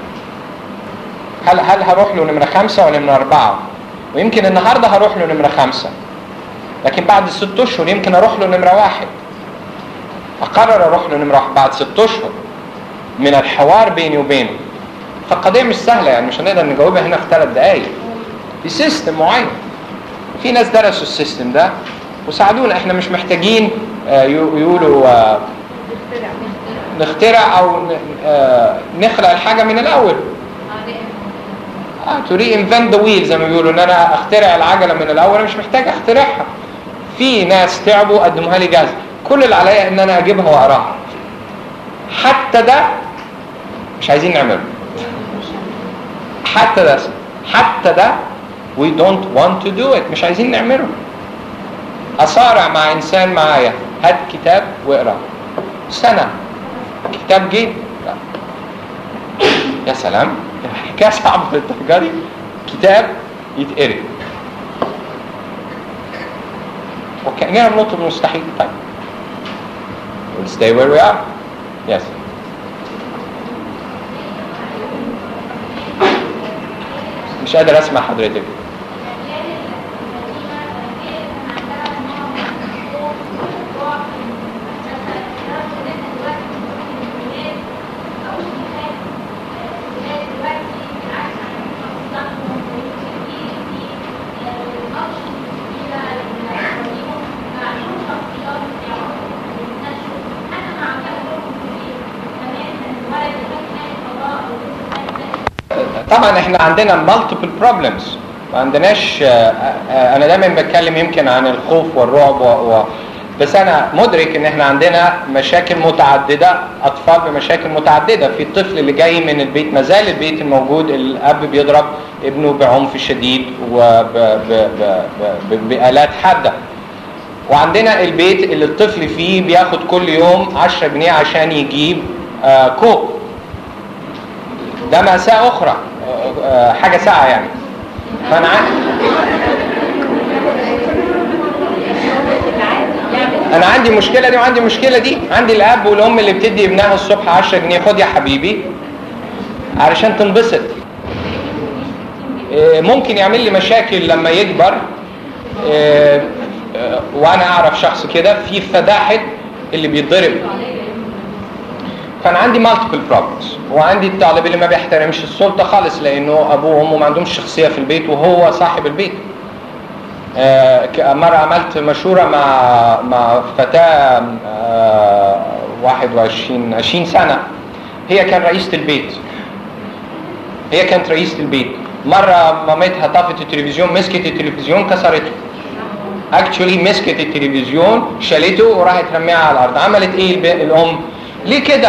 Speaker 1: هل هل هروح له نمره خمسة ولا نمره أربعة ويمكن النهارده هروح له نمره خمسة لكن بعد ست اشهر يمكن اروح له نمره واحد اقرر اروح له نمره واحد بعد ست اشهر من الحوار بيني وبينه فالقضيه مش سهله يعني مش هنقدر نجاوبها هنا في ثلاث دقائق في سيستم معين في ناس درسوا السيستم ده وساعدونا احنا مش محتاجين آه، يو- يقولوا آه، نخترع او ن- آه، نخلق الحاجه من الاول اه تو ري انفنت ذا ويل زي ما بيقولوا ان انا اخترع العجله من الاول أنا مش محتاج اخترعها في ناس تعبوا قدموها لي جاهزه كل اللي عليا ان انا اجيبها واقراها حتى ده مش عايزين نعمله حتى ده حتى ده we don't want to do it مش عايزين نعمله اصارع مع انسان معايا هات كتاب واقرا سنه كتاب جيب لا يا سلام حكايه صعبه للدرجه دي كتاب يتقري وكاننا بنطلب المستحيل طيب we'll stay where we are yes مش قادر اسمع حضرتك طبعا احنا عندنا multiple problems ما عندناش آه، آه، انا دايما بتكلم يمكن عن الخوف والرعب و... و... بس انا مدرك ان احنا عندنا مشاكل متعدده اطفال بمشاكل متعدده في الطفل اللي جاي من البيت ما زال البيت الموجود الاب بيضرب ابنه بعنف شديد وبآلات حاده وعندنا البيت اللي الطفل فيه بياخد كل يوم 10 جنيه عشان يجيب آه، كوك ده مأساة أخرى آه، آه، حاجة ساعة يعني فأنا ع- أنا عندي المشكلة دي وعندي المشكلة دي عندي الأب والأم اللي بتدي ابنها الصبح 10 جنيه خد يا حبيبي علشان تنبسط آه، ممكن يعمل لي مشاكل لما يكبر آه، آه، وأنا أعرف شخص كده في فداحة اللي بيتضرب كان عندي multiple problems وعندي الطالب اللي ما بيحترمش السلطة خالص لأنه أبوه وأمه ما عندهمش شخصية في البيت وهو صاحب البيت آه، ك- مرة عملت مشورة مع مع فتاة آه، 21 20 سنة هي كان رئيسة البيت هي كانت رئيسة البيت مرة مامتها طفت التلفزيون مسكت التلفزيون كسرته اكشولي مسكت التلفزيون شالته وراحت رميها على الارض عملت ايه الب- الام ليه كده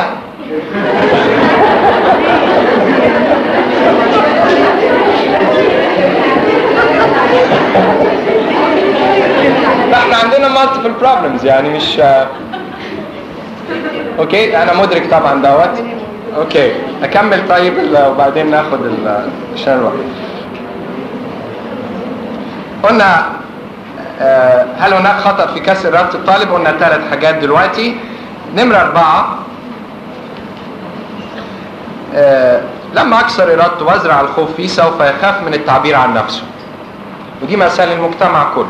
Speaker 1: احنا عندنا multiple problems يعني مش اوكي انا مدرك طبعا دوت اوكي اكمل طيب ال- وبعدين ناخد ال- عشان الوقت قلنا آه، هل هناك خطأ في كسر ربط الطالب قلنا ثلاث حاجات دلوقتي نمرة أربعة آه لما اكسر ارادته وازرع الخوف فيه سوف يخاف من التعبير عن نفسه ودي مسألة المجتمع كله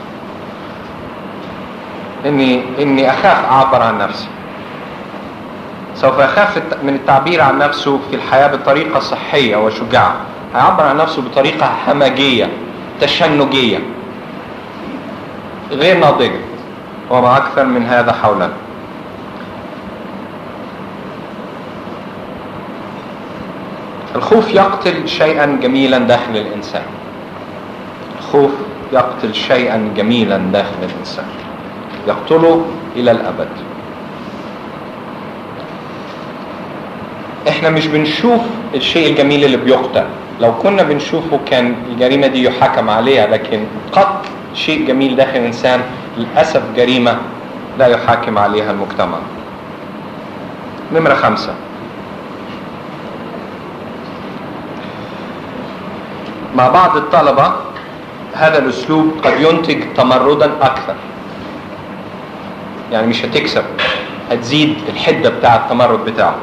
Speaker 1: اني اني اخاف اعبر عن نفسي سوف يخاف الت- من التعبير عن نفسه في الحياة بطريقة صحية وشجاعة هيعبر عن نفسه بطريقة همجية تشنجية غير ناضجة وما أكثر من هذا حولنا الخوف يقتل شيئا جميلا داخل الإنسان الخوف يقتل شيئا جميلا داخل الإنسان يقتله إلى الأبد احنا مش بنشوف الشيء الجميل اللي بيقتل لو كنا بنشوفه كان الجريمة دي يحكم عليها لكن قتل شيء جميل داخل الإنسان للأسف جريمة لا يحاكم عليها المجتمع نمرة خمسة مع بعض الطلبة هذا الأسلوب قد ينتج تمردا أكثر يعني مش هتكسب هتزيد الحدة بتاع التمرد بتاعه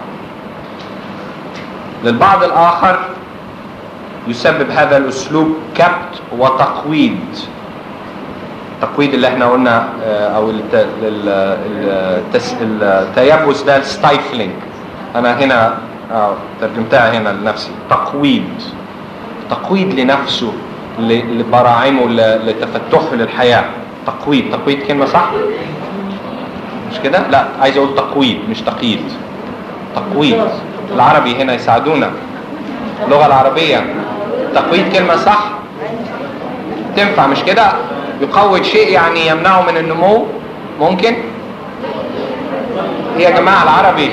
Speaker 1: للبعض الآخر يسبب هذا الأسلوب كبت وتقويض التقويض اللي احنا قلنا آه، او الت- ال- ال- التس- التيبس ده ستايفلينج انا هنا آه، ترجمتها هنا لنفسي تقويض تقويض لنفسه ل- لبراعمه ل- لتفتحه للحياة تقويض تقويض كلمة صح؟ مش كده؟ لا عايز اقول تقويض مش تقييد تقويض العربي هنا يساعدونا اللغة العربية تقويض كلمة صح؟ تنفع مش كده؟ يقوض شيء يعني يمنعه من النمو ممكن؟ ايه يا جماعة العربي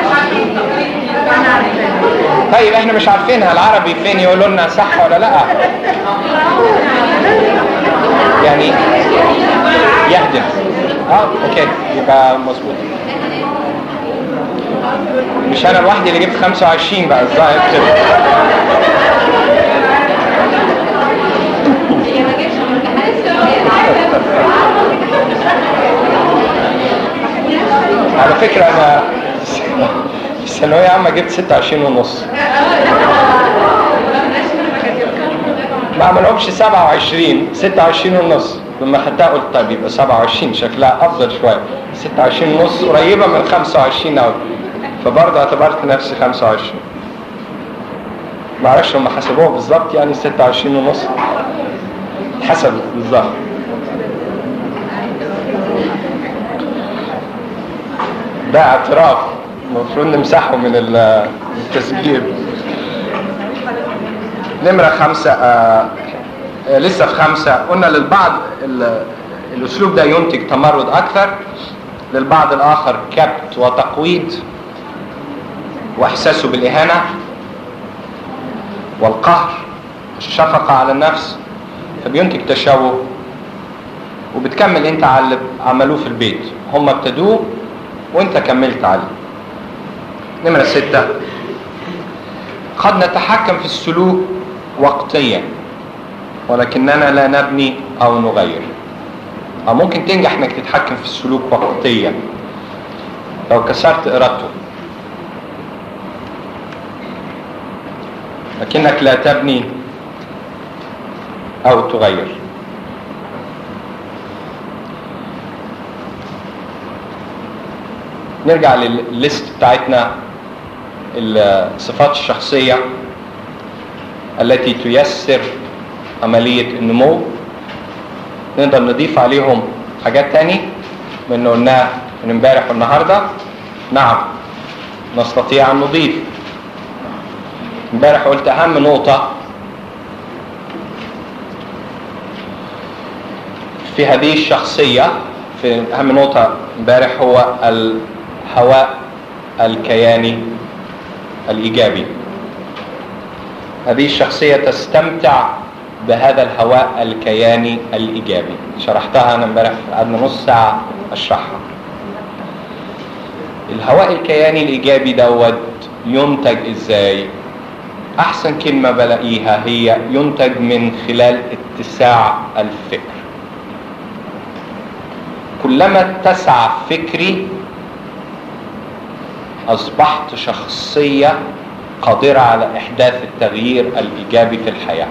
Speaker 1: طيب احنا مش عارفينها العربي فين يقولوا لنا صح ولا لا يعني يهدم اه اوكي يبقى مظبوط مش انا لوحدي اللي جبت 25 بقى الظاهر كده
Speaker 2: هي ما جاتش من امتحان الثانوية
Speaker 1: على فكرة انا في الثانوية عامة جبت 26 ونص ما عملهمش 27 26 ونص لما خدتها قلت طيب يبقى 27 شكلها افضل شويه 26 ونص قريبه من 25 قوي فبرضه اعتبرت نفسي 25 ما اعرفش هم حسبوها بالظبط يعني 26 ونص حسب بالظبط ده اعتراف المفروض نمسحه من ال- التسجيل نمرة خمسة آه آه لسه في خمسة قلنا للبعض ال- الأسلوب ده ينتج تمرد أكثر للبعض الآخر كبت وتقويض وإحساسه بالإهانة والقهر الشفقة على النفس فبينتج تشوه وبتكمل انت على اللي عملوه في البيت هم ابتدوه وانت كملت عليه نمرة ستة قد نتحكم في السلوك وقتيا ولكننا لا نبني او نغير او ممكن تنجح انك تتحكم في السلوك وقتيا لو كسرت ارادته لكنك لا تبني او تغير نرجع للليست بتاعتنا الصفات الشخصية التي تيسر عملية النمو نقدر نضيف عليهم حاجات تاني من اللي قلناه من امبارح والنهاردة نعم نستطيع أن نضيف امبارح قلت أهم نقطة في هذه الشخصية في أهم نقطة امبارح هو الهواء الكياني الإيجابي هذه الشخصية تستمتع بهذا الهواء الكياني الإيجابي شرحتها أنا امبارح قعدنا نص ساعة أشرحها الهواء الكياني الإيجابي دوت ينتج إزاي أحسن كلمة بلاقيها هي ينتج من خلال اتساع الفكر كلما اتسع فكري أصبحت شخصية قادرة على إحداث التغيير الإيجابي في الحياة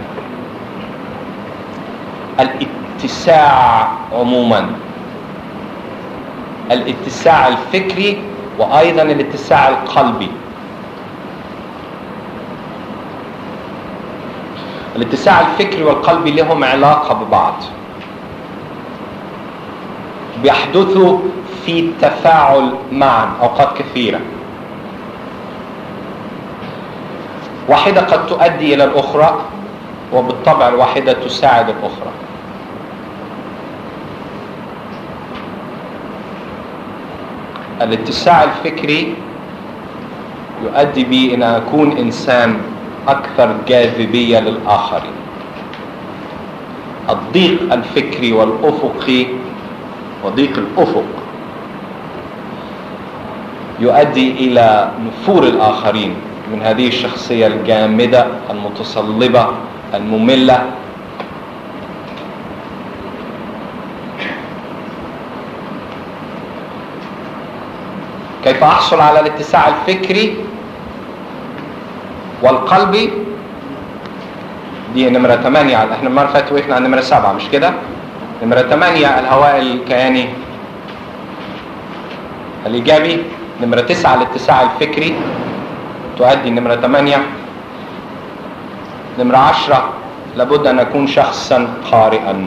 Speaker 1: الاتساع عموما الاتساع الفكري وأيضا الاتساع القلبي الاتساع الفكري والقلبي لهم علاقة ببعض بيحدثوا في تفاعل معا أوقات كثيرة واحدة قد تؤدي إلى الأخرى وبالطبع الواحدة تساعد الأخرى الاتساع الفكري يؤدي بي أن أكون إنسان أكثر جاذبية للآخرين الضيق الفكري والأفقي وضيق الأفق يؤدي إلى نفور الآخرين من هذه الشخصية الجامدة المتصلبة المملة كيف أحصل على الاتساع الفكري والقلبي دي نمرة 8 احنا المرة اللي فاتت وقفنا على نمرة 7 مش كده؟ نمرة 8 الهواء الكياني الإيجابي نمرة 9 الاتساع الفكري تؤدي نمرة 8 نمرة 10 لابد أن أكون شخصا قارئا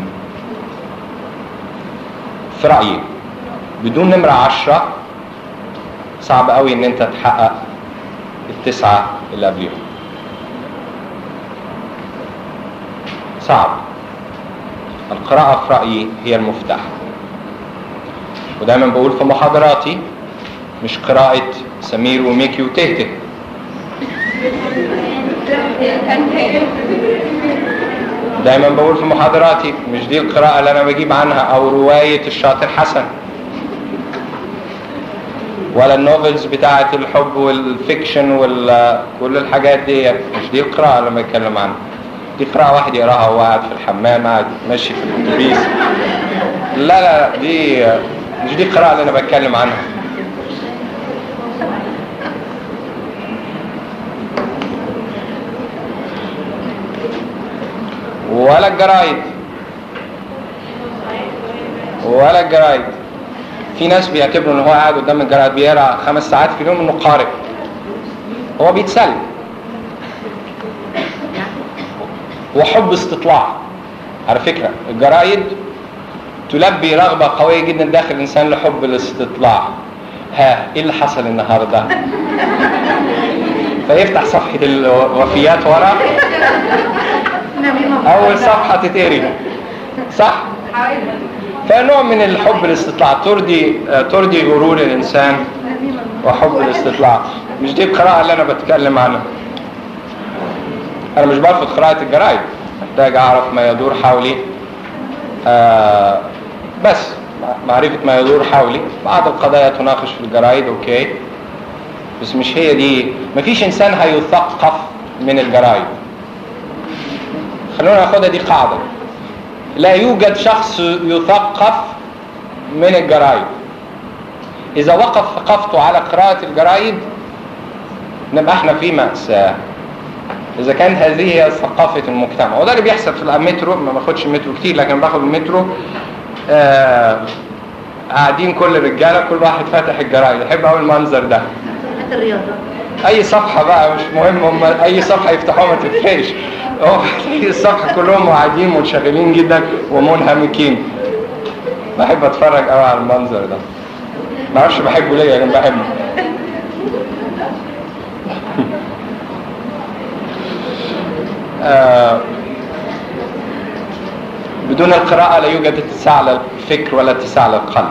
Speaker 1: في رأيي بدون نمرة 10 صعب قوي ان انت تحقق التسعة اللي قبليهم صعب القراءة في رأيي هي المفتاح ودايما بقول في محاضراتي مش قراءة سمير وميكي وتهته دايما بقول في محاضراتي مش دي القراءة اللي أنا بجيب عنها أو رواية الشاطر حسن ولا النوفلز بتاعة الحب والفيكشن وكل الحاجات دي مش دي القراءة اللي بتكلم عنها دي قراءة واحد يقراها وهو قاعد في الحمام قاعد ماشي في الأتوبيس لا لا دي مش دي القراءة اللي أنا بتكلم عنها ولا الجرايد ولا الجرايد في ناس بيعتبروا ان هو قاعد قدام الجرايد بيقرا خمس ساعات في اليوم انه قارئ هو بيتسلى وحب استطلاع على فكرة الجرايد تلبي رغبة قوية جدا داخل الإنسان لحب الاستطلاع ها ايه اللي حصل النهاردة فيفتح صفحة الوفيات ورا أول صفحة تتقري صح فنوع من الحب الاستطلاع ترضي ترضي غرور الإنسان وحب الاستطلاع مش دي القراءة اللي أنا بتكلم عنها أنا مش برفض قراءة الجرايد محتاج أعرف ما يدور حولي آه بس معرفة ما يدور حولي بعض القضايا تناقش في الجرايد أوكي بس مش هي دي مفيش إنسان هيثقف من الجرايد خلونا ناخدها دي قاعدة لا يوجد شخص يثقف من الجرايد إذا وقف ثقافته على قراءة الجرايد نبقى احنا في مأساة إذا كانت هذه هي ثقافة المجتمع وده اللي بيحصل في المترو ما باخدش المترو كتير لكن باخد المترو آه قاعدين كل الرجالة كل واحد فاتح الجرايد أحب أقول المنظر ده
Speaker 2: الرياضة
Speaker 1: اي صفحة بقى مش مهم هم اي صفحة يفتحوها ما تفرقش هو اي الصفحة كلهم قاعدين منشغلين جدا ومنهمكين بحب اتفرج قوي على المنظر ده ما اعرفش بحبه ليه لكن بحبه آه بدون القراءة لا يوجد اتساع للفكر ولا اتساع للقلب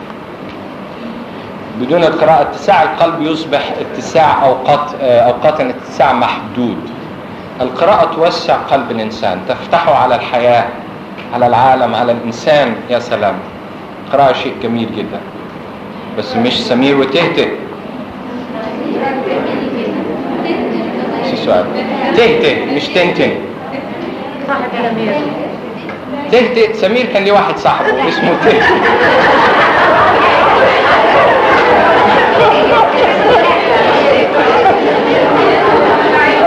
Speaker 1: بدون القراءة اتساع القلب يصبح اتساع أوقات أوقات اتساع محدود القراءة توسع قلب الإنسان تفتحه على الحياة على العالم على الإنسان يا سلام القراءة شيء جميل جدا بس مش سمير وتهته شو السؤال تهته مش تنتن
Speaker 2: صاحب سمير
Speaker 1: تهته سمير كان ليه واحد صاحبه اسمه تهته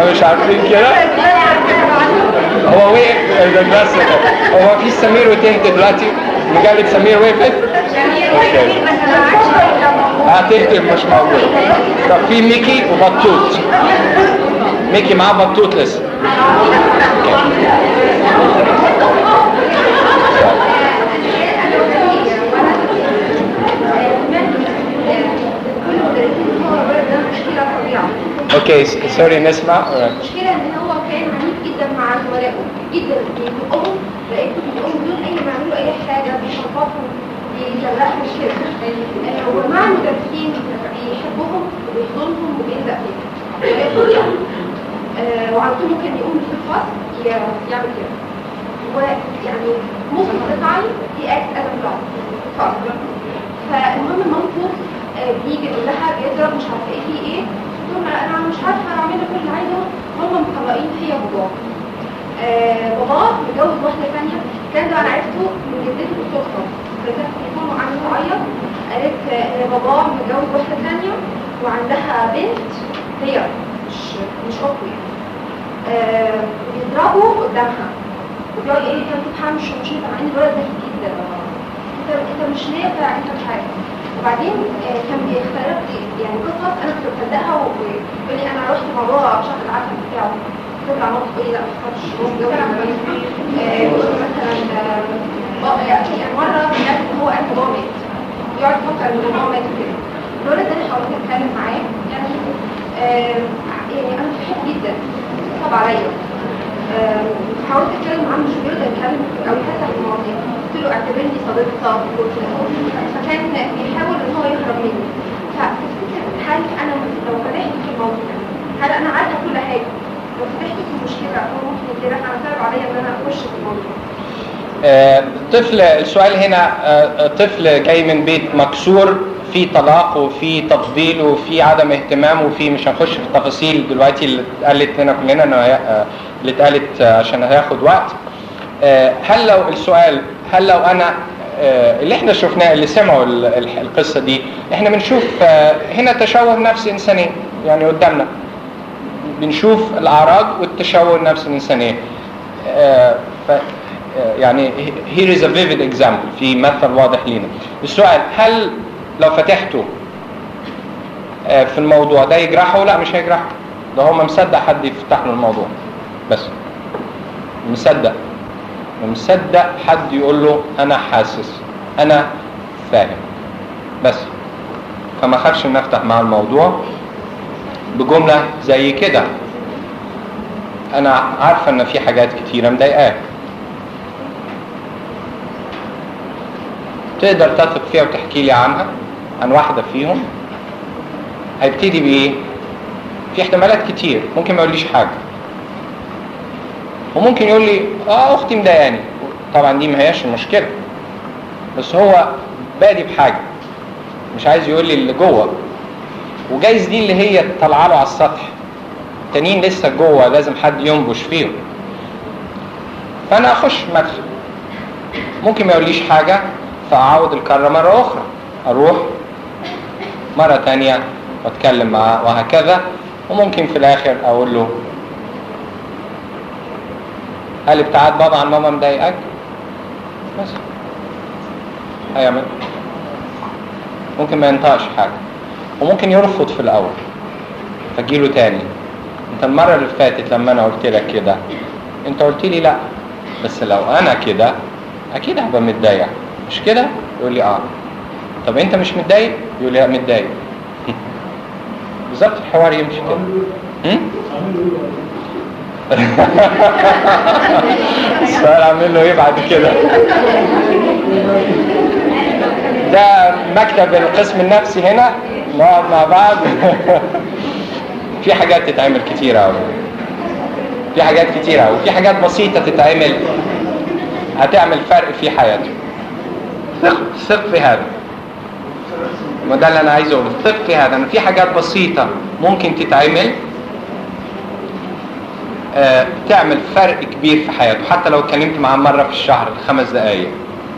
Speaker 1: مش عارفين كده هو وقف ده بس هو في سمير وتهت دلوقتي مجلة سمير وقفت اوكي هتهتم مش موجود طب في ميكي وبطوط ميكي معاه بطوط لسه اوكي سوري نسمع
Speaker 3: المشكلة ان هو كان عنيف جدا مع زملائه جدا بيزقهم لقيته بيزقهم بدون اي ما يعملوا اي حاجة بيشرفهم بيزرقهم كده هو مع المدرسين بيحبهم وبيحضنهم وبيلزق فيهم وهي طريقة آه، وعلى طول ممكن يقوم في الفصل ي- يعمل كده ويعني ممكن تطعي دي اكت از بلاد فصل فالمهم مامته آه، بيجي يقول لها بيضرب مش عارفه ايه في ايه تقول له انا مش عارفه اعمل له كل اللي عايزه هم مطلقين هي وباباه آه، باباه متجوز واحده ثانيه كان ده انا عرفته من جدته بالصدفه فكانت التليفون وقعدت تعيط قالت آه، ان باباه متجوز واحده ثانيه وعندها بنت هي مش مش اخته يعني آه، بيضربوا قدامها وبيقعد يقول لي انت ما تفهمش ومش انت مع ان الولد ذكي جدا انت انت مش نافع انت مش عارف وبعدين آه، كان بيخترق لي يعني قصص انا كنت بصدقها ويقول لي انا رحت موضوع شهر العسل بتاعه طلع مامته تقول لي لا ما تخافش هو متجوز آه، يقول لي مثلا آه، بابا يعني مره بجد ان هو قال بابا مات يقعد يفكر ان بابا مات وكده الولد ده انا حاولت اتكلم معاه يعني آه، يعني انا بحبه جدا صعب عليا آه، حاولت اتكلم معاه مش بيرضى يتكلم او يفتح المواضيع قلت له اعتبرني صديقتك وكده فكان بيحاول ان هو يهرب مني فتفتكر هل انا لو فتحت في الموضوع هل انا عارفه كل حاجه لو فتحت في المشكله هو ممكن يدير انا صعب عليا ان انا اخش في الموضوع
Speaker 1: آه، طفل السؤال هنا آه، طفل جاي من بيت مكسور في طلاق وفي تفضيل وفي عدم اهتمام وفي مش هنخش في التفاصيل دلوقتي اللي اتقالت هنا كلنا انه هي- آه، اللي اتقالت آه، عشان هياخد وقت آه، هل لو السؤال هل لو انا آه، اللي احنا شفناه اللي سمعوا ال- ال- القصه دي احنا بنشوف آه، هنا تشوه نفس انساني يعني قدامنا بنشوف الاعراض والتشوه النفس الانسانيه آه، ف آه، يعني here is a vivid example في مثل واضح لينا السؤال هل لو فتحته آه، في الموضوع ده يجرحه لا مش هيجرحه ده هو ما مصدق حد يفتح له الموضوع بس مصدق مصدق حد يقول له انا حاسس انا فاهم بس فما خافش ان افتح معاه الموضوع بجمله زي كده انا عارفه ان في حاجات كتيره مضايقاك تقدر تثق فيها وتحكي لي عنها عن واحده فيهم هيبتدي بايه في احتمالات كتير ممكن ما يقوليش حاجه وممكن يقول لي اه اختي مضايقاني طبعا دي ما هياش المشكله بس هو بادي بحاجه مش عايز يقول لي اللي جوه وجايز دي اللي هي طالعه له على السطح التانيين لسه جوه لازم حد ينبش فيهم فانا اخش مدخل ممكن ما يقوليش حاجه فاعاود الكره مره اخرى اروح مره تانية واتكلم معاه وهكذا وممكن في الاخر اقول له هل ابتعاد بابا عن ماما مضايقك بس هيعمل ممكن ما ينطقش حاجه وممكن يرفض في الاول فجيله تاني انت المره اللي فاتت لما انا قلت لك كده انت قلت لي لا بس لو انا كده اكيد هبقى متضايق مش كده يقول لي اه طب انت مش متضايق يقول لي لا متضايق بالظبط الحوار يمشي كده هم؟ السؤال عامل له ايه بعد كده ده مكتب القسم النفسي هنا نقعد مع بعض في حاجات تتعمل كتير قوي في حاجات كتير قوي في حاجات بسيطة تتعمل هتعمل فرق في حياته ثق ثق في هذا ما ده اللي انا عايز اقوله ثق في هذا ان في حاجات بسيطة ممكن تتعمل آه، تعمل فرق كبير في حياته حتى لو اتكلمت معاه مرة في الشهر خمس دقايق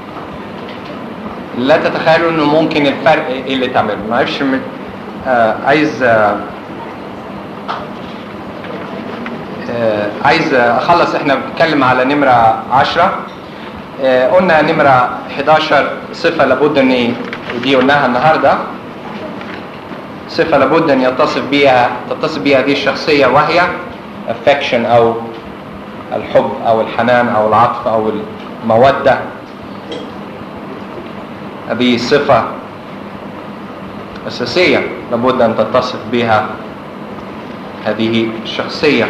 Speaker 1: لا تتخيلوا انه ممكن الفرق ايه اللي تعمله ما اعرفش من- آه عايز آه آه، عايز اخلص احنا بنتكلم على نمرة عشرة آه، قلنا نمرة 11 صفة لابد ان ودي قلناها النهاردة صفة لابد ان يتصف بها تتصف بها هذه الشخصية وهي affection او الحب او الحنان او العطف او المودة هذه صفة أساسية لابد أن تتصف بها هذه الشخصية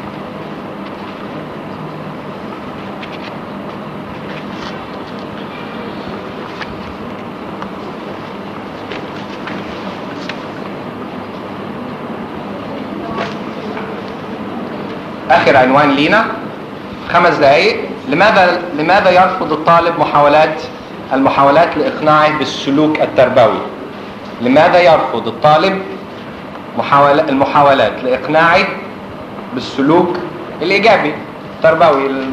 Speaker 1: آخر عنوان لينا خمس دقائق لماذا لماذا يرفض الطالب محاولات المحاولات لإقناعه بالسلوك التربوي لماذا يرفض الطالب محاولة المحاولات لإقناعه بالسلوك الإيجابي التربوي ال-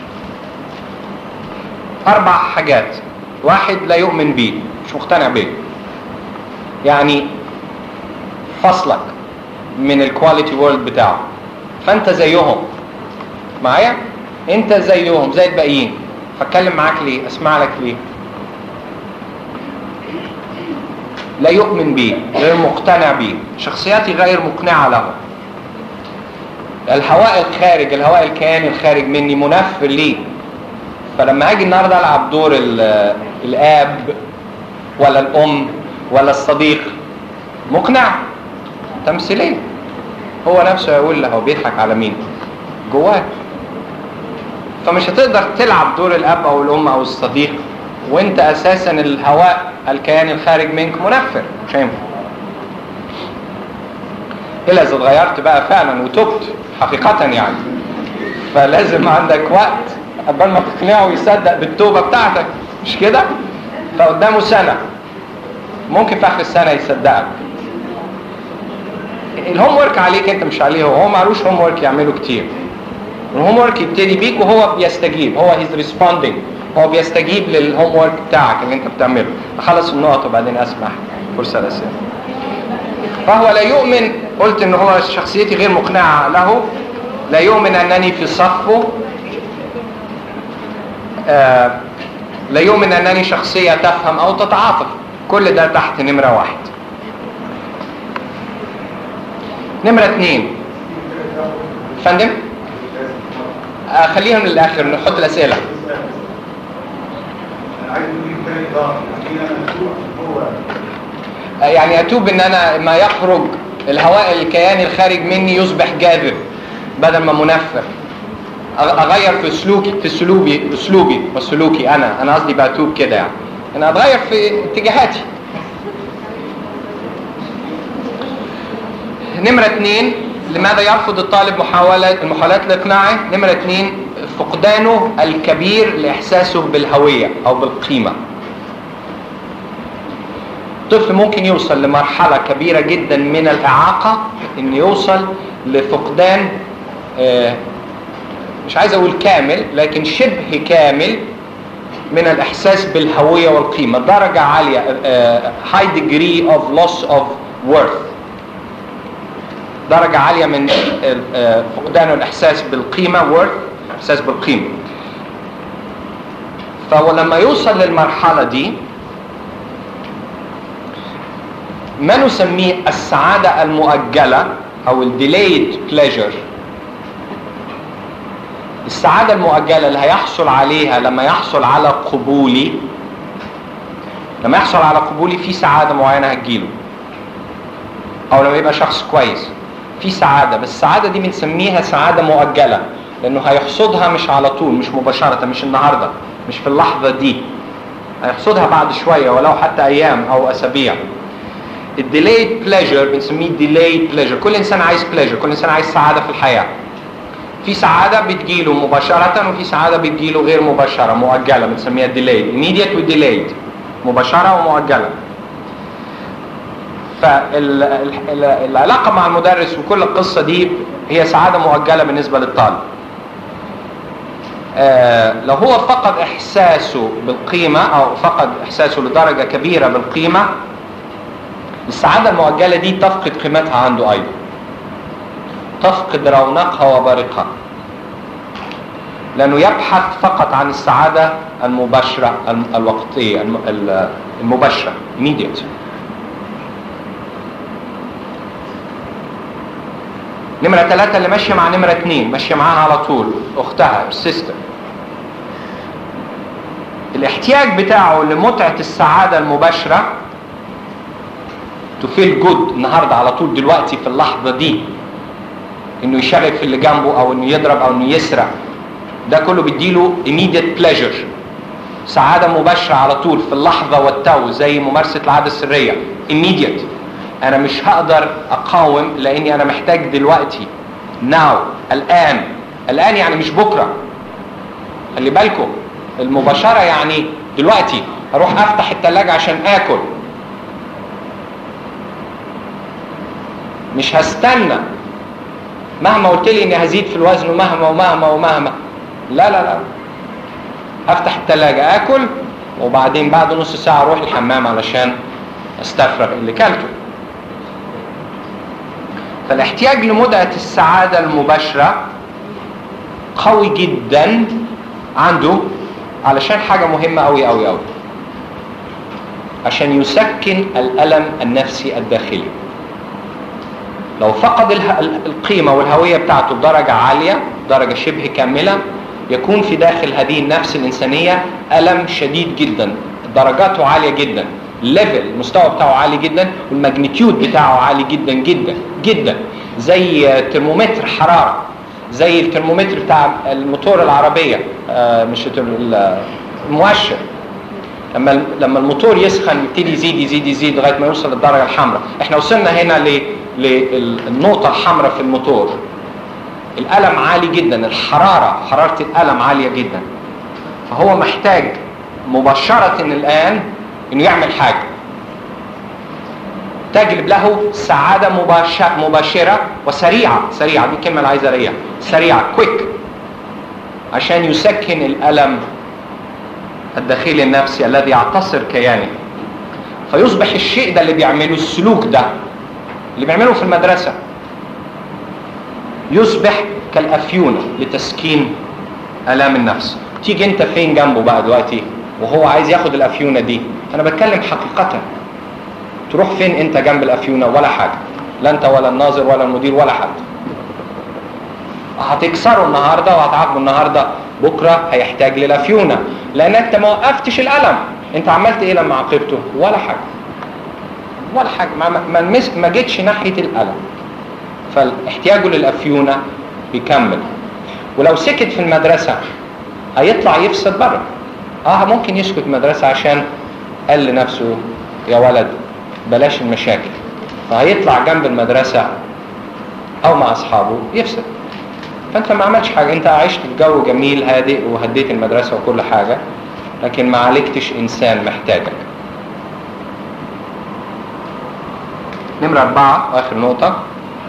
Speaker 1: أربع حاجات واحد لا يؤمن بيه مش مقتنع بيه يعني فصلك من الكواليتي وورلد بتاعه فانت زيهم معايا انت زيهم زي الباقيين فاتكلم معاك ليه اسمع لك ليه لا يؤمن بيه غير مقتنع بيه شخصياتي غير مقنعة له الهواء الخارج الهواء الكياني الخارج مني منفر ليه فلما اجي النهارده العب دور ال- الاب ولا الام ولا الصديق مقنع تمثيليه هو نفسه يقول له هو بيضحك على مين جواه فمش هتقدر تلعب دور الاب او الام او الصديق وانت اساسا الهواء الكيان الخارج منك منفر مش هينفع الا اذا اتغيرت بقى فعلا وتبت حقيقة يعني فلازم عندك وقت قبل ما تقنعه يصدق بالتوبة بتاعتك مش كده فقدامه سنة ممكن في اخر السنة يصدقك الهوم ورك عليك انت مش عليه هو هو معلوش هوم ورك يعمله كتير الهوم ورك يبتدي بيك وهو بيستجيب هو هيز ريسبوندينج هو بيستجيب للهوم ورك بتاعك اللي انت بتعمله اخلص النقط وبعدين اسمح فرصه للاسئله فهو لا يؤمن قلت ان هو شخصيتي غير مقنعه له لا يؤمن انني في صفه آه لا يؤمن انني شخصيه تفهم او تتعاطف كل ده تحت نمره واحد نمرة اثنين فندم آه خليهم للآخر نحط الأسئلة آه يعني أتوب إن أنا ما يخرج الهواء الكياني الخارج مني يصبح جاذب بدل ما منفر أغ- أغير في سلوكي في سلوكي أسلوبي وسلوكي أنا أنا قصدي بأتوب كده يعني أنا أتغير في اتجاهاتي نمرة اثنين لماذا يرفض الطالب محاولة المحاولات لإقناعه نمرة اثنين فقدانه الكبير لإحساسه بالهوية أو بالقيمة الطفل ممكن يوصل لمرحلة كبيرة جدا من الإعاقة إن يوصل لفقدان آه، مش عايز أقول كامل لكن شبه كامل من الإحساس بالهوية والقيمة درجة عالية آه، high degree of loss of worth درجة عالية من آه، فقدان الإحساس بالقيمة worth إحساس بالقيمة فهو لما يوصل للمرحلة دي ما نسميه السعادة المؤجلة أو ال delayed pleasure السعادة المؤجلة اللي هيحصل عليها لما يحصل على قبولي لما يحصل على قبولي في سعادة معينة هتجيله أو لما يبقى شخص كويس في سعادة بس السعادة دي بنسميها سعادة مؤجلة لأنه هيحصدها مش على طول مش مباشرة مش النهاردة مش في اللحظة دي هيحصدها بعد شوية ولو حتى أيام أو أسابيع الديلايد بليجر بنسميه ديلايد بليجر كل إنسان عايز بليجر كل إنسان عايز سعادة في الحياة في سعادة بتجيله مباشرة وفي سعادة بتجيله غير مباشرة مؤجلة بنسميها delayed immediate و delayed مباشرة ومؤجلة فالعلاقة مع المدرس وكل القصة دي هي سعادة مؤجلة بالنسبة للطالب آه لو هو فقد إحساسه بالقيمة أو فقد إحساسه لدرجة كبيرة بالقيمة السعادة المؤجلة دي تفقد قيمتها عنده أيضا تفقد رونقها وبارقها لأنه يبحث فقط عن السعادة المباشرة الم- الوقتية الم- ال- المباشرة immediate نمرة ثلاثة اللي ماشية مع نمرة اثنين ماشية معاها على طول أختها السيستر الاحتياج بتاعه لمتعة السعادة المباشرة to feel good النهاردة على طول دلوقتي في اللحظة دي انه يشارك في اللي جنبه او انه يضرب او انه يسرق ده كله بيديله immediate pleasure سعادة مباشرة على طول في اللحظة والتو زي ممارسة العادة السرية immediate انا مش هقدر اقاوم لاني انا محتاج دلوقتي now الان الان يعني مش بكرة خلي بالكم المباشرة يعني دلوقتي اروح افتح التلاجة عشان اكل مش هستنى مهما قلت لي اني هزيد في الوزن ومهما ومهما ومهما لا لا لا افتح التلاجة اكل وبعدين بعد نص ساعة اروح الحمام علشان استفرغ اللي كلته فالاحتياج لمتعة السعادة المباشرة قوي جدا عنده علشان حاجة مهمة أوي أوي أوي عشان يسكن الألم النفسي الداخلي لو فقد اله- القيمة والهوية بتاعته بدرجة عالية درجة شبه كاملة يكون في داخل هذه النفس الإنسانية ألم شديد جدا درجاته عالية جدا الليفل المستوى بتاعه عالي جدا والماجنتيود بتاعه عالي جدا جدا جدا زي ترمومتر حرارة زي الترمومتر بتاع الموتور العربية آه، مش الترم- ال- المؤشر لما لما الموتور يسخن يبتدي يزيد يزيد يزيد لغايه ما يوصل للدرجه الحمراء احنا وصلنا هنا ل- للنقطه الحمراء في الموتور الالم عالي جدا الحراره حراره الالم عاليه جدا فهو محتاج مباشره الان انه يعمل حاجه تجلب له سعاده مباشره مباشره وسريعه سريعه دي الكلمه اللي عايز اريها سريعه كويك عشان يسكن الالم الداخلي النفسي الذي يعتصر كيانه فيصبح الشيء ده اللي بيعمله السلوك ده اللي بيعمله في المدرسة يصبح كالأفيونة لتسكين آلام النفس تيجي انت فين جنبه بقى دلوقتي وهو عايز ياخد الأفيونة دي أنا بتكلم حقيقة تروح فين انت جنب الأفيونة ولا حاجة لا انت ولا الناظر ولا المدير ولا حد هتكسره النهارده وهتعاقبه النهارده بكره هيحتاج للافيونه لان انت ما وقفتش الالم انت عملت ايه لما عاقبته ولا حاجه ولا حاجه ما ما ما, ما جيتش ناحيه الالم فاحتياجه للافيونه بيكمل ولو سكت في المدرسه هيطلع يفسد بره اه ممكن يسكت المدرسه عشان قال لنفسه يا ولد بلاش المشاكل فهيطلع جنب المدرسه او مع اصحابه يفسد فانت ما عملتش حاجه انت عشت في جو جميل هادئ وهديت المدرسه وكل حاجه لكن ما عالجتش انسان محتاجك نمرة أربعة آخر نقطة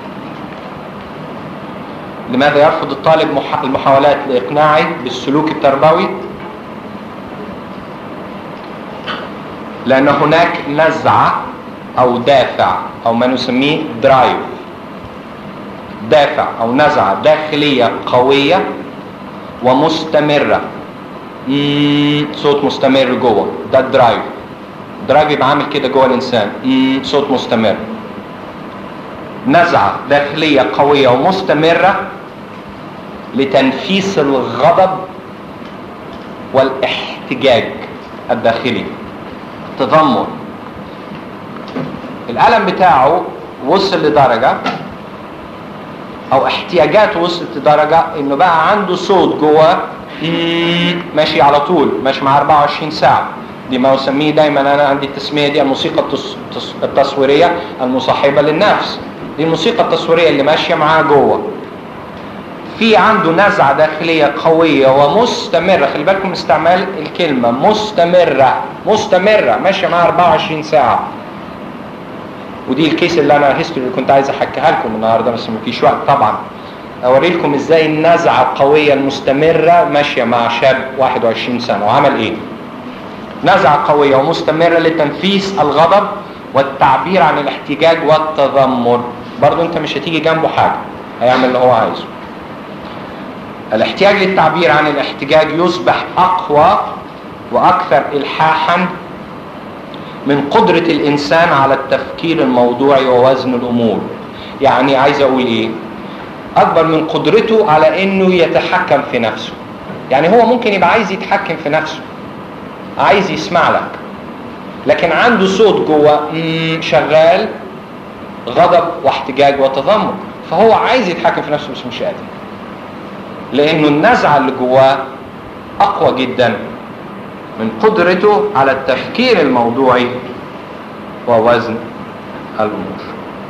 Speaker 1: لماذا يرفض الطالب مح- المحاولات لإقناعه بالسلوك التربوي؟ لأن هناك نزعة أو دافع أو ما نسميه درايف دافع او نزعه داخليه قويه ومستمره مم، صوت مستمر جوه ده الدرايف الدرايف يبقى عامل كده جوه الانسان مم، صوت مستمر نزعه داخليه قويه ومستمره لتنفيس الغضب والاحتجاج الداخلي تذمر الالم بتاعه وصل لدرجه او احتياجاته وصلت لدرجه انه بقى عنده صوت جوه مم، ماشي على طول ماشي مع 24 ساعه دي ما اسميه دايما انا عندي التسميه دي الموسيقى التص- التص- التصويريه المصاحبه للنفس دي الموسيقى التصويريه اللي ماشيه معاه جوه في عنده نزعه داخليه قويه ومستمره خلي بالكم من استعمال الكلمه مستمره مستمره ماشيه معاه 24 ساعه ودي الكيس اللي انا هيستوري اللي كنت عايز احكيها لكم النهارده بس مفيش وقت طبعا اوري لكم ازاي النزعه القويه المستمره ماشيه مع شاب 21 سنه وعمل ايه نزعه قويه ومستمره لتنفيس الغضب والتعبير عن الاحتجاج والتذمر برضو انت مش هتيجي جنبه حاجه هيعمل اللي هو عايزه الاحتياج للتعبير عن الاحتجاج يصبح اقوى واكثر الحاحا من قدرة الانسان على التفكير الموضوعي ووزن الامور يعني عايز اقول ايه اكبر من قدرته على انه يتحكم في نفسه يعني هو ممكن يبقى عايز يتحكم في نفسه عايز يسمع لك لكن عنده صوت جوه مم، شغال غضب واحتجاج وتذمر فهو عايز يتحكم في نفسه بس مش قادر لانه النزعه اللي جواه اقوى جدا من قدرته على التفكير الموضوعي ووزن الامور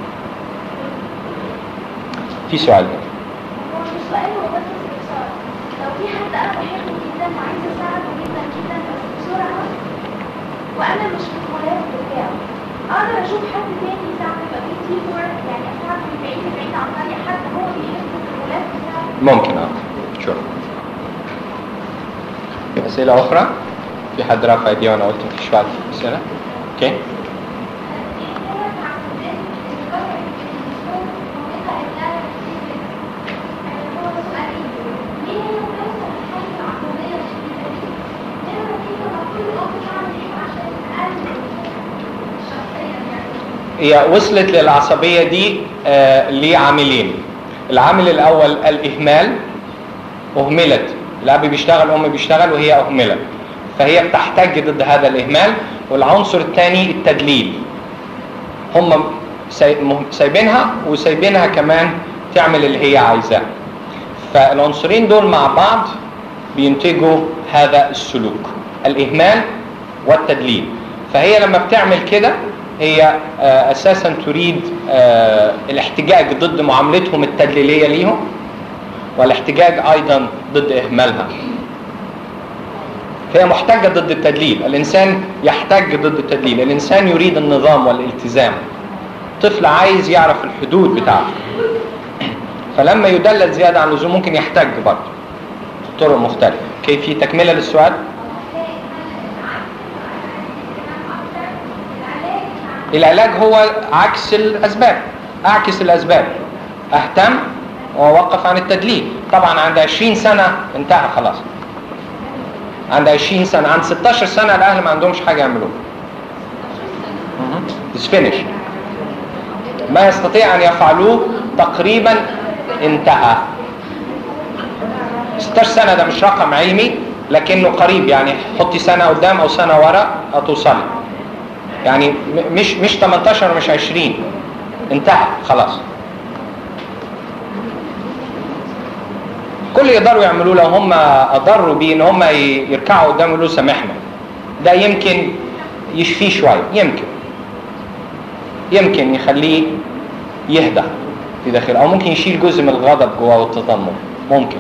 Speaker 1: في سؤال ده
Speaker 3: هو مش سؤال هو بس استفسار لو في حد انا بحبه جدا وعايزه اساعده جدا جدا بس بسرعه وانا مش في الغلاف بتاعه اقدر اشوف حد تاني يساعده يبقى في تيم ورك يعني اساعده من بعيد لبعيد عن طريق حد هو بيحبه في الغلاف بتاعه
Speaker 1: ممكن اه شور في اسئله اخرى في حد رفع ايديه وانا قلت مفيش بعد اسئله اوكي هي وصلت للعصبيه دي آه لعاملين العامل الاول الاهمال اهملت الاب بيشتغل الام بيشتغل وهي اهملت فهي بتحتج ضد هذا الاهمال والعنصر الثاني التدليل هم ساي- مه- سايبينها وسايبينها كمان تعمل اللي هي عايزاه فالعنصرين دول مع بعض بينتجوا هذا السلوك الاهمال والتدليل فهي لما بتعمل كده هي آه، اساسا تريد آه، الاحتجاج ضد معاملتهم التدليليه ليهم والاحتجاج ايضا ضد اهمالها فهي محتجه ضد التدليل الانسان يحتج ضد التدليل الانسان يريد النظام والالتزام طفل عايز يعرف الحدود بتاعته فلما يدلل زياده عن اللزوم ممكن يحتج برضه بطرق مختلفه كيف في تكمله للسؤال العلاج هو عكس الاسباب اعكس الاسباب اهتم واوقف عن التدليل طبعا عند 20 سنه انتهى خلاص عند 20 سنه عند 16 سنه الاهل ما عندهمش حاجه يعملوها It's finished ما يستطيع ان يفعلوه تقريبا انتهى 16 سنه ده مش رقم علمي لكنه قريب يعني حطي سنه قدام او سنه ورا هتوصلي يعني م- مش مش 18 ومش 20 انتهى خلاص كل اللي يقدروا يعملوه لو هم اضروا بيه ان هم ي- يركعوا قدامه يقولوا سامحنا ده يمكن يشفيه شويه يمكن يمكن يخليه يهدى في داخله او ممكن يشيل جزء من الغضب جواه والتذمر ممكن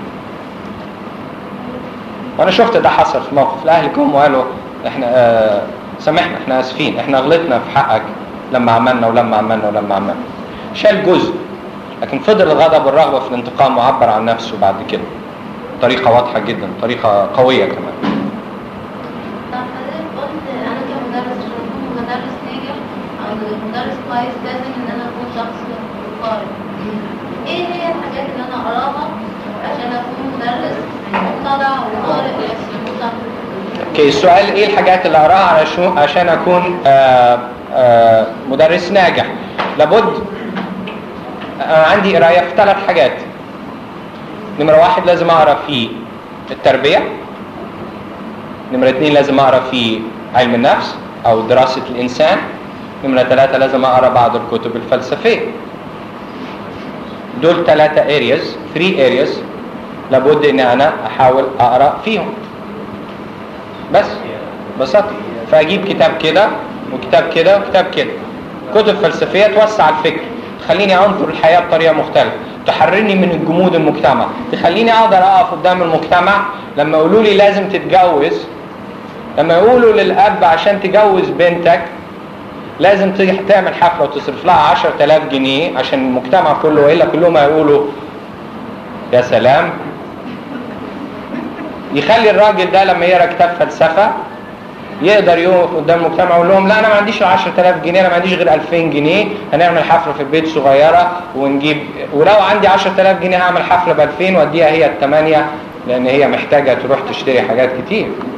Speaker 1: وانا شفت ده حصل في موقف الاهل جم وقالوا احنا آه سامحنا احنا اسفين احنا غلطنا في حقك لما عملنا ولما عملنا ولما عملنا شال جزء لكن فضل الغضب والرغبه في الانتقام وعبر عن نفسه بعد كده طريقه واضحه جدا طريقه قويه كمان
Speaker 2: طب حضرتك قلت انا كمدرس عشان اكون مدرس ناجح او مدرس كويس لازم ان انا اكون شخص قارئ ايه هي الحاجات اللي انا اقراها عشان اكون مدرس متضع وقارئ ويسلموها
Speaker 1: اوكي السؤال ايه الحاجات اللي اقراها علشان عشان اكون آه آه مدرس ناجح لابد آه عندي قرايه في ثلاث حاجات نمره واحد لازم اقرا في التربيه نمره اثنين لازم اقرا في علم النفس او دراسه الانسان نمره ثلاثه لازم اقرا بعض الكتب الفلسفيه دول ثلاثه areas three areas لابد ان انا احاول اقرا فيهم بس ببساطه فاجيب كتاب كده وكتاب كده وكتاب كده كتب فلسفيه توسع الفكر تخليني انظر الحياه بطريقه مختلفه تحررني من الجمود المجتمع تخليني اقدر اقف قدام المجتمع لما يقولوا لي لازم تتجوز لما يقولوا للاب عشان تجوز بنتك لازم تيجي تعمل حفله وتصرف لها 10000 جنيه عشان المجتمع كله والا كلهم هيقولوا يا سلام يخلي الراجل ده لما يقرا كتاب فلسفه يقدر يقف قدام المجتمع ويقول لهم لا انا ما عنديش 10000 جنيه انا ما عنديش غير 2000 جنيه هنعمل حفله في البيت صغيره ونجيب ولو عندي 10000 جنيه هعمل حفله ب 2000 واديها هي الثمانيه لان هي محتاجه تروح تشتري حاجات كتير